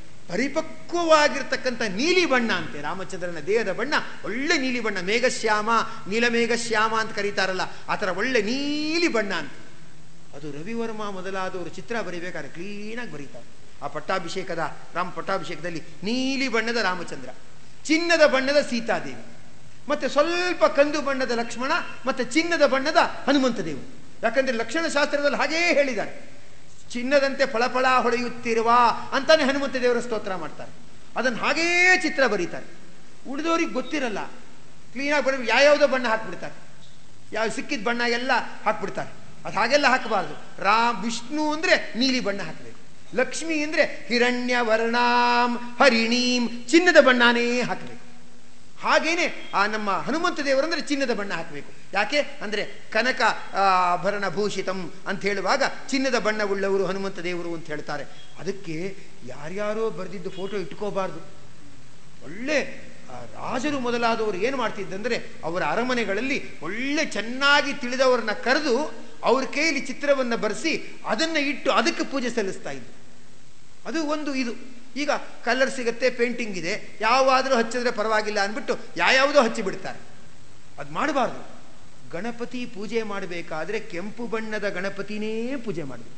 ಪರಿಪಕ್ವವಾಗಿರ್ತಕ್ಕಂಥ ನೀಲಿ ಬಣ್ಣ ಅಂತೆ ರಾಮಚಂದ್ರನ ದೇಹದ ಬಣ್ಣ ಒಳ್ಳೆ ನೀಲಿ ಬಣ್ಣ ಮೇಘಶ್ಯಾಮ ನೀಲಮೇಘಶ್ಯಾಮ ಅಂತ ಕರೀತಾರಲ್ಲ ಆ ಥರ ಒಳ್ಳೆ ನೀಲಿ ಬಣ್ಣ ಅಂತ ಅದು ರವಿವರ್ಮ ಮೊದಲಾದವರು ಚಿತ್ರ ಬರೀಬೇಕಾದ್ರೆ ಕ್ಲೀನಾಗಿ ಬರೀತಾರೆ ಆ ಪಟ್ಟಾಭಿಷೇಕದ ರಾಮ ಪಟ್ಟಾಭಿಷೇಕದಲ್ಲಿ ನೀಲಿ ಬಣ್ಣದ ರಾಮಚಂದ್ರ ಚಿನ್ನದ ಬಣ್ಣದ ಸೀತಾದೇವಿ ಮತ್ತೆ ಸ್ವಲ್ಪ ಕಂದು ಬಣ್ಣದ ಲಕ್ಷ್ಮಣ ಮತ್ತೆ ಚಿನ್ನದ ಬಣ್ಣದ ಹನುಮಂತ ದೇವರು ಯಾಕಂದ್ರೆ ಲಕ್ಷಣ ಶಾಸ್ತ್ರದಲ್ಲಿ ಹಾಗೇ ಹೇಳಿದ್ದಾರೆ ಚಿನ್ನದಂತೆ ಫಳಫಳ ಹೊಳೆಯುತ್ತಿರುವ ಅಂತಾನೆ ಹನುಮಂತ ದೇವರ ಸ್ತೋತ್ರ ಮಾಡ್ತಾರೆ ಅದನ್ನು ಹಾಗೇ ಚಿತ್ರ ಬರೀತಾರೆ ಉಳಿದವ್ರಿಗೆ ಗೊತ್ತಿರಲ್ಲ ಕ್ಲೀನಾಗಿ ಬರೀ ಯಾವ್ಯಾವುದೋ ಬಣ್ಣ ಹಾಕ್ಬಿಡ್ತಾರೆ ಯಾವ ಸಿಕ್ಕಿದ ಬಣ್ಣ ಎಲ್ಲ ಹಾಕ್ಬಿಡ್ತಾರೆ ಅದು ಹಾಗೆಲ್ಲ ಹಾಕಬಾರ್ದು ರಾಮ್ ವಿಷ್ಣು ಅಂದರೆ ನೀಲಿ ಬಣ್ಣ ಹಾಕಬೇಕು ಲಕ್ಷ್ಮಿ ಅಂದರೆ ಹಿರಣ್ಯವರ್ಣಾಂ ಹರಿಣೀಂ ಚಿನ್ನದ ಬಣ್ಣನೇ ಹಾಕಬೇಕು ಹಾಗೇನೆ ಆ ನಮ್ಮ ಹನುಮಂತ ದೇವರಂದ್ರೆ ಚಿನ್ನದ ಬಣ್ಣ ಹಾಕಬೇಕು ಯಾಕೆ ಅಂದರೆ ಕನಕ ಆ, ಆಭರಣ ಭೂಷಿತಂ ಅಂತ ಹೇಳುವಾಗ ಚಿನ್ನದ ಬಣ್ಣವುಳ್ಳವರು ಹನುಮಂತ ದೇವರು ಅಂತ ಹೇಳ್ತಾರೆ ಅದಕ್ಕೆ ಯಾರ್ಯಾರೋ ಬರೆದಿದ್ದು ಫೋಟೋ ಇಟ್ಕೋಬಾರ್ದು ಒಳ್ಳೆ ಆ, ರಾಜರು ಮೊದಲಾದವರು ಏನು ಮಾಡ್ತಿದ್ದಂದ್ರೆ ಅವರ ಅರಮನೆಗಳಲ್ಲಿ ಒಳ್ಳೆ ಚೆನ್ನಾಗಿ ತಿಳಿದವರನ್ನ ಕರೆದು ಅವ್ರ ಕೈಯಲ್ಲಿ ಚಿತ್ರವನ್ನು ಬರೆಸಿ ಅದನ್ನ ಇಟ್ಟು ಅದಕ್ಕೆ ಪೂಜೆ ಸಲ್ಲಿಸ್ತಾ ಇದ್ರು ಅದು ಒಂದು ಇದು ಈಗ ಕಲರ್ ಸಿಗುತ್ತೆ ಪೇಂಟಿಂಗ್ ಇದೆ ಯಾವಾದರೂ ಹಚ್ಚಿದ್ರೆ ಪರವಾಗಿಲ್ಲ ಅಂದ್ಬಿಟ್ಟು ಯಾವ್ಯಾವುದೋ ಹಚ್ಚಿ ಬಿಡ್ತಾರೆ ಅದು ಮಾಡಬಾರ್ದು ಗಣಪತಿ ಪೂಜೆ ಮಾಡಬೇಕಾದ್ರೆ ಕೆಂಪು ಬಣ್ಣದ ಗಣಪತಿನೇ ಪೂಜೆ ಮಾಡಬೇಕು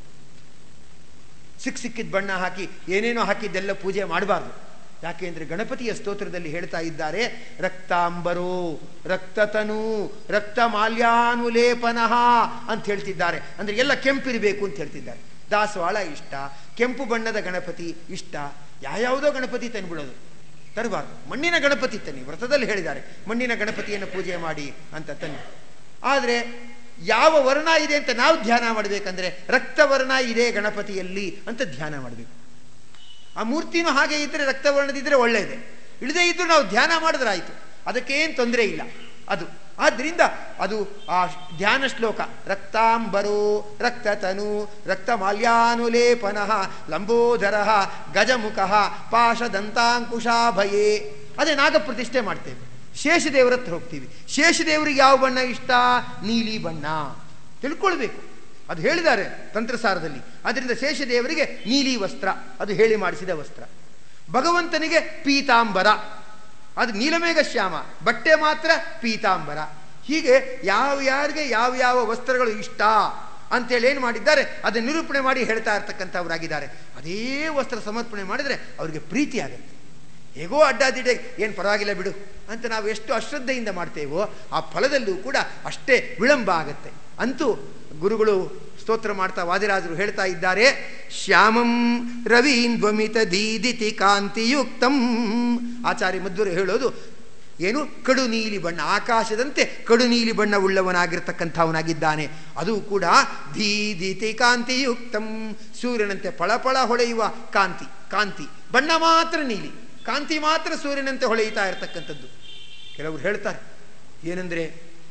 ಸಿಕ್ ಸಿಕ್ಕಿದ ಬಣ್ಣ ಹಾಕಿ ಏನೇನೋ ಹಾಕಿದ್ದೆಲ್ಲ ಪೂಜೆ ಮಾಡಬಾರ್ದು ಯಾಕೆಂದ್ರೆ ಗಣಪತಿಯ ಸ್ತೋತ್ರದಲ್ಲಿ ಹೇಳ್ತಾ ಇದ್ದಾರೆ ರಕ್ತಾಂಬರೋ ರಕ್ತತನು ರಕ್ತ ಮಾಲ್ಯಾನುಲೇಪನಃ ಅಂತ ಹೇಳ್ತಿದ್ದಾರೆ ಅಂದ್ರೆ ಎಲ್ಲ ಕೆಂಪಿರಬೇಕು ಅಂತ ಹೇಳ್ತಿದ್ದಾರೆ ದಾಸವಾಳ ಇಷ್ಟ ಕೆಂಪು ಬಣ್ಣದ ಗಣಪತಿ ಇಷ್ಟ ಯಾವ್ಯಾವುದೋ ಗಣಪತಿ ತಂದ್ಬಿಡೋದು ತರಬಾರ್ದು ಮಣ್ಣಿನ ಗಣಪತಿ ತನ್ನಿ ವ್ರತದಲ್ಲಿ ಹೇಳಿದ್ದಾರೆ ಮಣ್ಣಿನ ಗಣಪತಿಯನ್ನು ಪೂಜೆ ಮಾಡಿ ಅಂತ ತನ್ನಿ ಆದರೆ ಯಾವ ವರ್ಣ ಇದೆ ಅಂತ ನಾವು ಧ್ಯಾನ ಮಾಡಬೇಕಂದ್ರೆ ರಕ್ತವರ್ಣ ಇದೆ ಗಣಪತಿಯಲ್ಲಿ ಅಂತ ಧ್ಯಾನ ಮಾಡಬೇಕು ಆ ಮೂರ್ತಿನೂ ಹಾಗೆ ಇದ್ದರೆ ರಕ್ತವರ್ಣದಿದ್ದರೆ ಒಳ್ಳೆಯದೇ ಇಳದೇ ಇದ್ದರೂ ನಾವು ಧ್ಯಾನ ಮಾಡಿದ್ರೆ ಆಯಿತು ಅದಕ್ಕೇನು ತೊಂದರೆ ಇಲ್ಲ ಅದು ಆದ್ದರಿಂದ ಅದು ಆ ಧ್ಯಾನ ಶ್ಲೋಕ ರಕ್ತಾಂಬರೋ ರಕ್ತತನು ರಕ್ತ ಮಾಲ್ಯಾನುಲೇಪನಃ ಲಂಬೋದರ ಗಜಮುಖ ಪಾಶದಂತಾಂಕುಶಾಭಯೇ ಅದೇ ನಾಗ ಪ್ರತಿಷ್ಠೆ ಮಾಡ್ತೇವೆ ಶೇಷದೇವರ ಹತ್ರ ಹೋಗ್ತೀವಿ ಶೇಷದೇವರಿಗೆ ಯಾವ ಬಣ್ಣ ಇಷ್ಟ ನೀಲಿ ಬಣ್ಣ ತಿಳ್ಕೊಳ್ಬೇಕು ಅದು ಹೇಳಿದ್ದಾರೆ ತಂತ್ರಸಾರದಲ್ಲಿ ಅದರಿಂದ ಶೇಷದೇವರಿಗೆ ನೀಲಿ ವಸ್ತ್ರ ಅದು ಹೇಳಿ ಮಾಡಿಸಿದ ವಸ್ತ್ರ ಭಗವಂತನಿಗೆ ಪೀತಾಂಬರ ಅದು ನೀಲಮೇಘ ಶ್ಯಾಮ ಬಟ್ಟೆ ಮಾತ್ರ ಪೀತಾಂಬರ ಹೀಗೆ ಯಾವ ಯಾರಿಗೆ ಯಾವ ಯಾವ ವಸ್ತ್ರಗಳು ಇಷ್ಟ ಅಂತೇಳಿ ಏನು ಮಾಡಿದ್ದಾರೆ ಅದನ್ನು ನಿರೂಪಣೆ ಮಾಡಿ ಹೇಳ್ತಾ ಇರ್ತಕ್ಕಂಥವರಾಗಿದ್ದಾರೆ ಅದೇ ವಸ್ತ್ರ ಸಮರ್ಪಣೆ ಮಾಡಿದರೆ ಅವರಿಗೆ ಪ್ರೀತಿ ಆಗುತ್ತೆ ಹೇಗೋ ಅಡ್ಡಾದಿಡ್ಡೆ ಏನು ಪರವಾಗಿಲ್ಲ ಬಿಡು ಅಂತ ನಾವು ಎಷ್ಟು ಅಶ್ರದ್ಧೆಯಿಂದ ಮಾಡ್ತೇವೋ ಆ ಫಲದಲ್ಲೂ ಕೂಡ ಅಷ್ಟೇ ವಿಳಂಬ ಆಗತ್ತೆ ಅಂತೂ ಗುರುಗಳು ಸ್ತೋತ್ರ ಮಾಡ್ತಾ ವಾದಿರಾಜರು ಹೇಳ್ತಾ ಇದ್ದಾರೆ ಶ್ಯಾಮಂ ರವೀಂದ್ವಮಿತ ದೀದಿತಿ ಕಾಂತಿಯುಕ್ತಂ ಆಚಾರ್ಯ ಮಧ್ವರು ಹೇಳೋದು ಏನು ಕಡು ನೀಲಿ ಬಣ್ಣ ಆಕಾಶದಂತೆ ಕಡು ನೀಲಿ ಬಣ್ಣ ಉಳ್ಳವನಾಗಿರ್ತಕ್ಕಂಥವನಾಗಿದ್ದಾನೆ ಅದು ಕೂಡ ದೀದಿತಿ ಕಾಂತಿಯುಕ್ತಂ ಸೂರ್ಯನಂತೆ ಫಳಫಳ ಹೊಳೆಯುವ ಕಾಂತಿ ಕಾಂತಿ ಬಣ್ಣ ಮಾತ್ರ ನೀಲಿ ಕಾಂತಿ ಮಾತ್ರ ಸೂರ್ಯನಂತೆ ಹೊಳೆಯುತ್ತಾ ಇರತಕ್ಕಂಥದ್ದು ಕೆಲವರು ಹೇಳ್ತಾರೆ ಏನೆಂದರೆ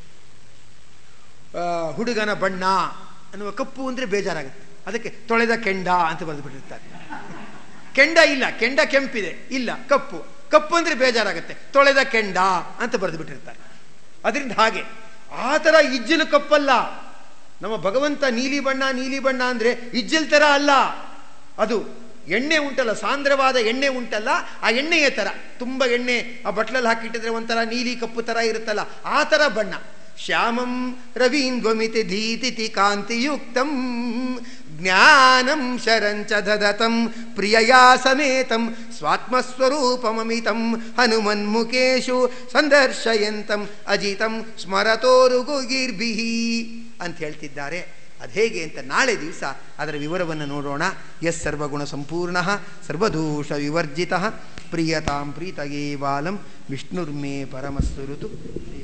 ಹುಡುಗನ ಬಣ್ಣ ಅನ್ನುವ ಕಪ್ಪು ಅಂದರೆ ಬೇಜಾರಾಗುತ್ತೆ ಅದಕ್ಕೆ ತೊಳೆದ ಕೆಂಡ ಅಂತ ಬರೆದು ಬಿಟ್ಟಿರ್ತಾರೆ ಕೆಂಡ ಇಲ್ಲ ಕೆಂಡ ಕೆಂಪಿದೆ ಇಲ್ಲ ಕಪ್ಪು ಕಪ್ಪು ಅಂದರೆ ಬೇಜಾರಾಗುತ್ತೆ ತೊಳೆದ ಕೆಂಡ ಅಂತ ಬರೆದು ಬಿಟ್ಟಿರ್ತಾರೆ ಅದರಿಂದ ಹಾಗೆ ಆ ಥರ ಇಜ್ಜಲು ಕಪ್ಪಲ್ಲ ನಮ್ಮ ಭಗವಂತ ನೀಲಿ ಬಣ್ಣ ನೀಲಿ ಬಣ್ಣ ಅಂದರೆ ಇಜ್ಜಲ್ ಥರ ಅಲ್ಲ ಅದು ಎಣ್ಣೆ ಉಂಟಲ್ಲ ಸಾಂದ್ರವಾದ ಎಣ್ಣೆ ಉಂಟಲ್ಲ ಆ ಎಣ್ಣೆಯ ಥರ ತುಂಬ ಎಣ್ಣೆ ಆ ಬಟ್ಲಲ್ಲಿ ಹಾಕಿಟ್ಟಿದ್ರೆ ಒಂಥರ ನೀಲಿ ಕಪ್ಪು ಥರ ಇರುತ್ತಲ್ಲ ಆ ಥರ ಬಣ್ಣ ಶ್ಯಾಮಂ ರವೀಂದ್ವಮಿತಿ ಧೀತಿತಿ ಕಾಂತಿಯುಕ್ತಂ ಜ್ಞಾನಂ ಶರಂಚ ದದತಂ ಪ್ರಿಯಯಾ ಸಮೇತಂ ಸ್ವಾತ್ಮಸ್ವರೂಪಮಮಿತಂ ಹನುಮನ್ಮುಖೇಶು ಸಂದರ್ಶಯಂತಂ ಅಜಿತಂ ಸ್ಮರತೋರುಗುಗಿರ್ಭಿಹಿ ಅಂತ ಹೇಳ್ತಿದ್ದಾರೆ ಅದು ಹೇಗೆ ಅಂತ ನಾಳೆ ದಿವಸ ಅದರ ವಿವರವನ್ನು ನೋಡೋಣ ಎಸ್ ಸರ್ವಗುಣ ಸಂಪೂರ್ಣ ಸರ್ವದೋಷ ವಿವರ್ಜಿತ ಪ್ರಿಯತಾಂ ಪ್ರೀತಗೇ ಬಾಲಂ ವಿಷ್ಣುರ್ಮೇ ಪರಮಸ್ಸುರುತು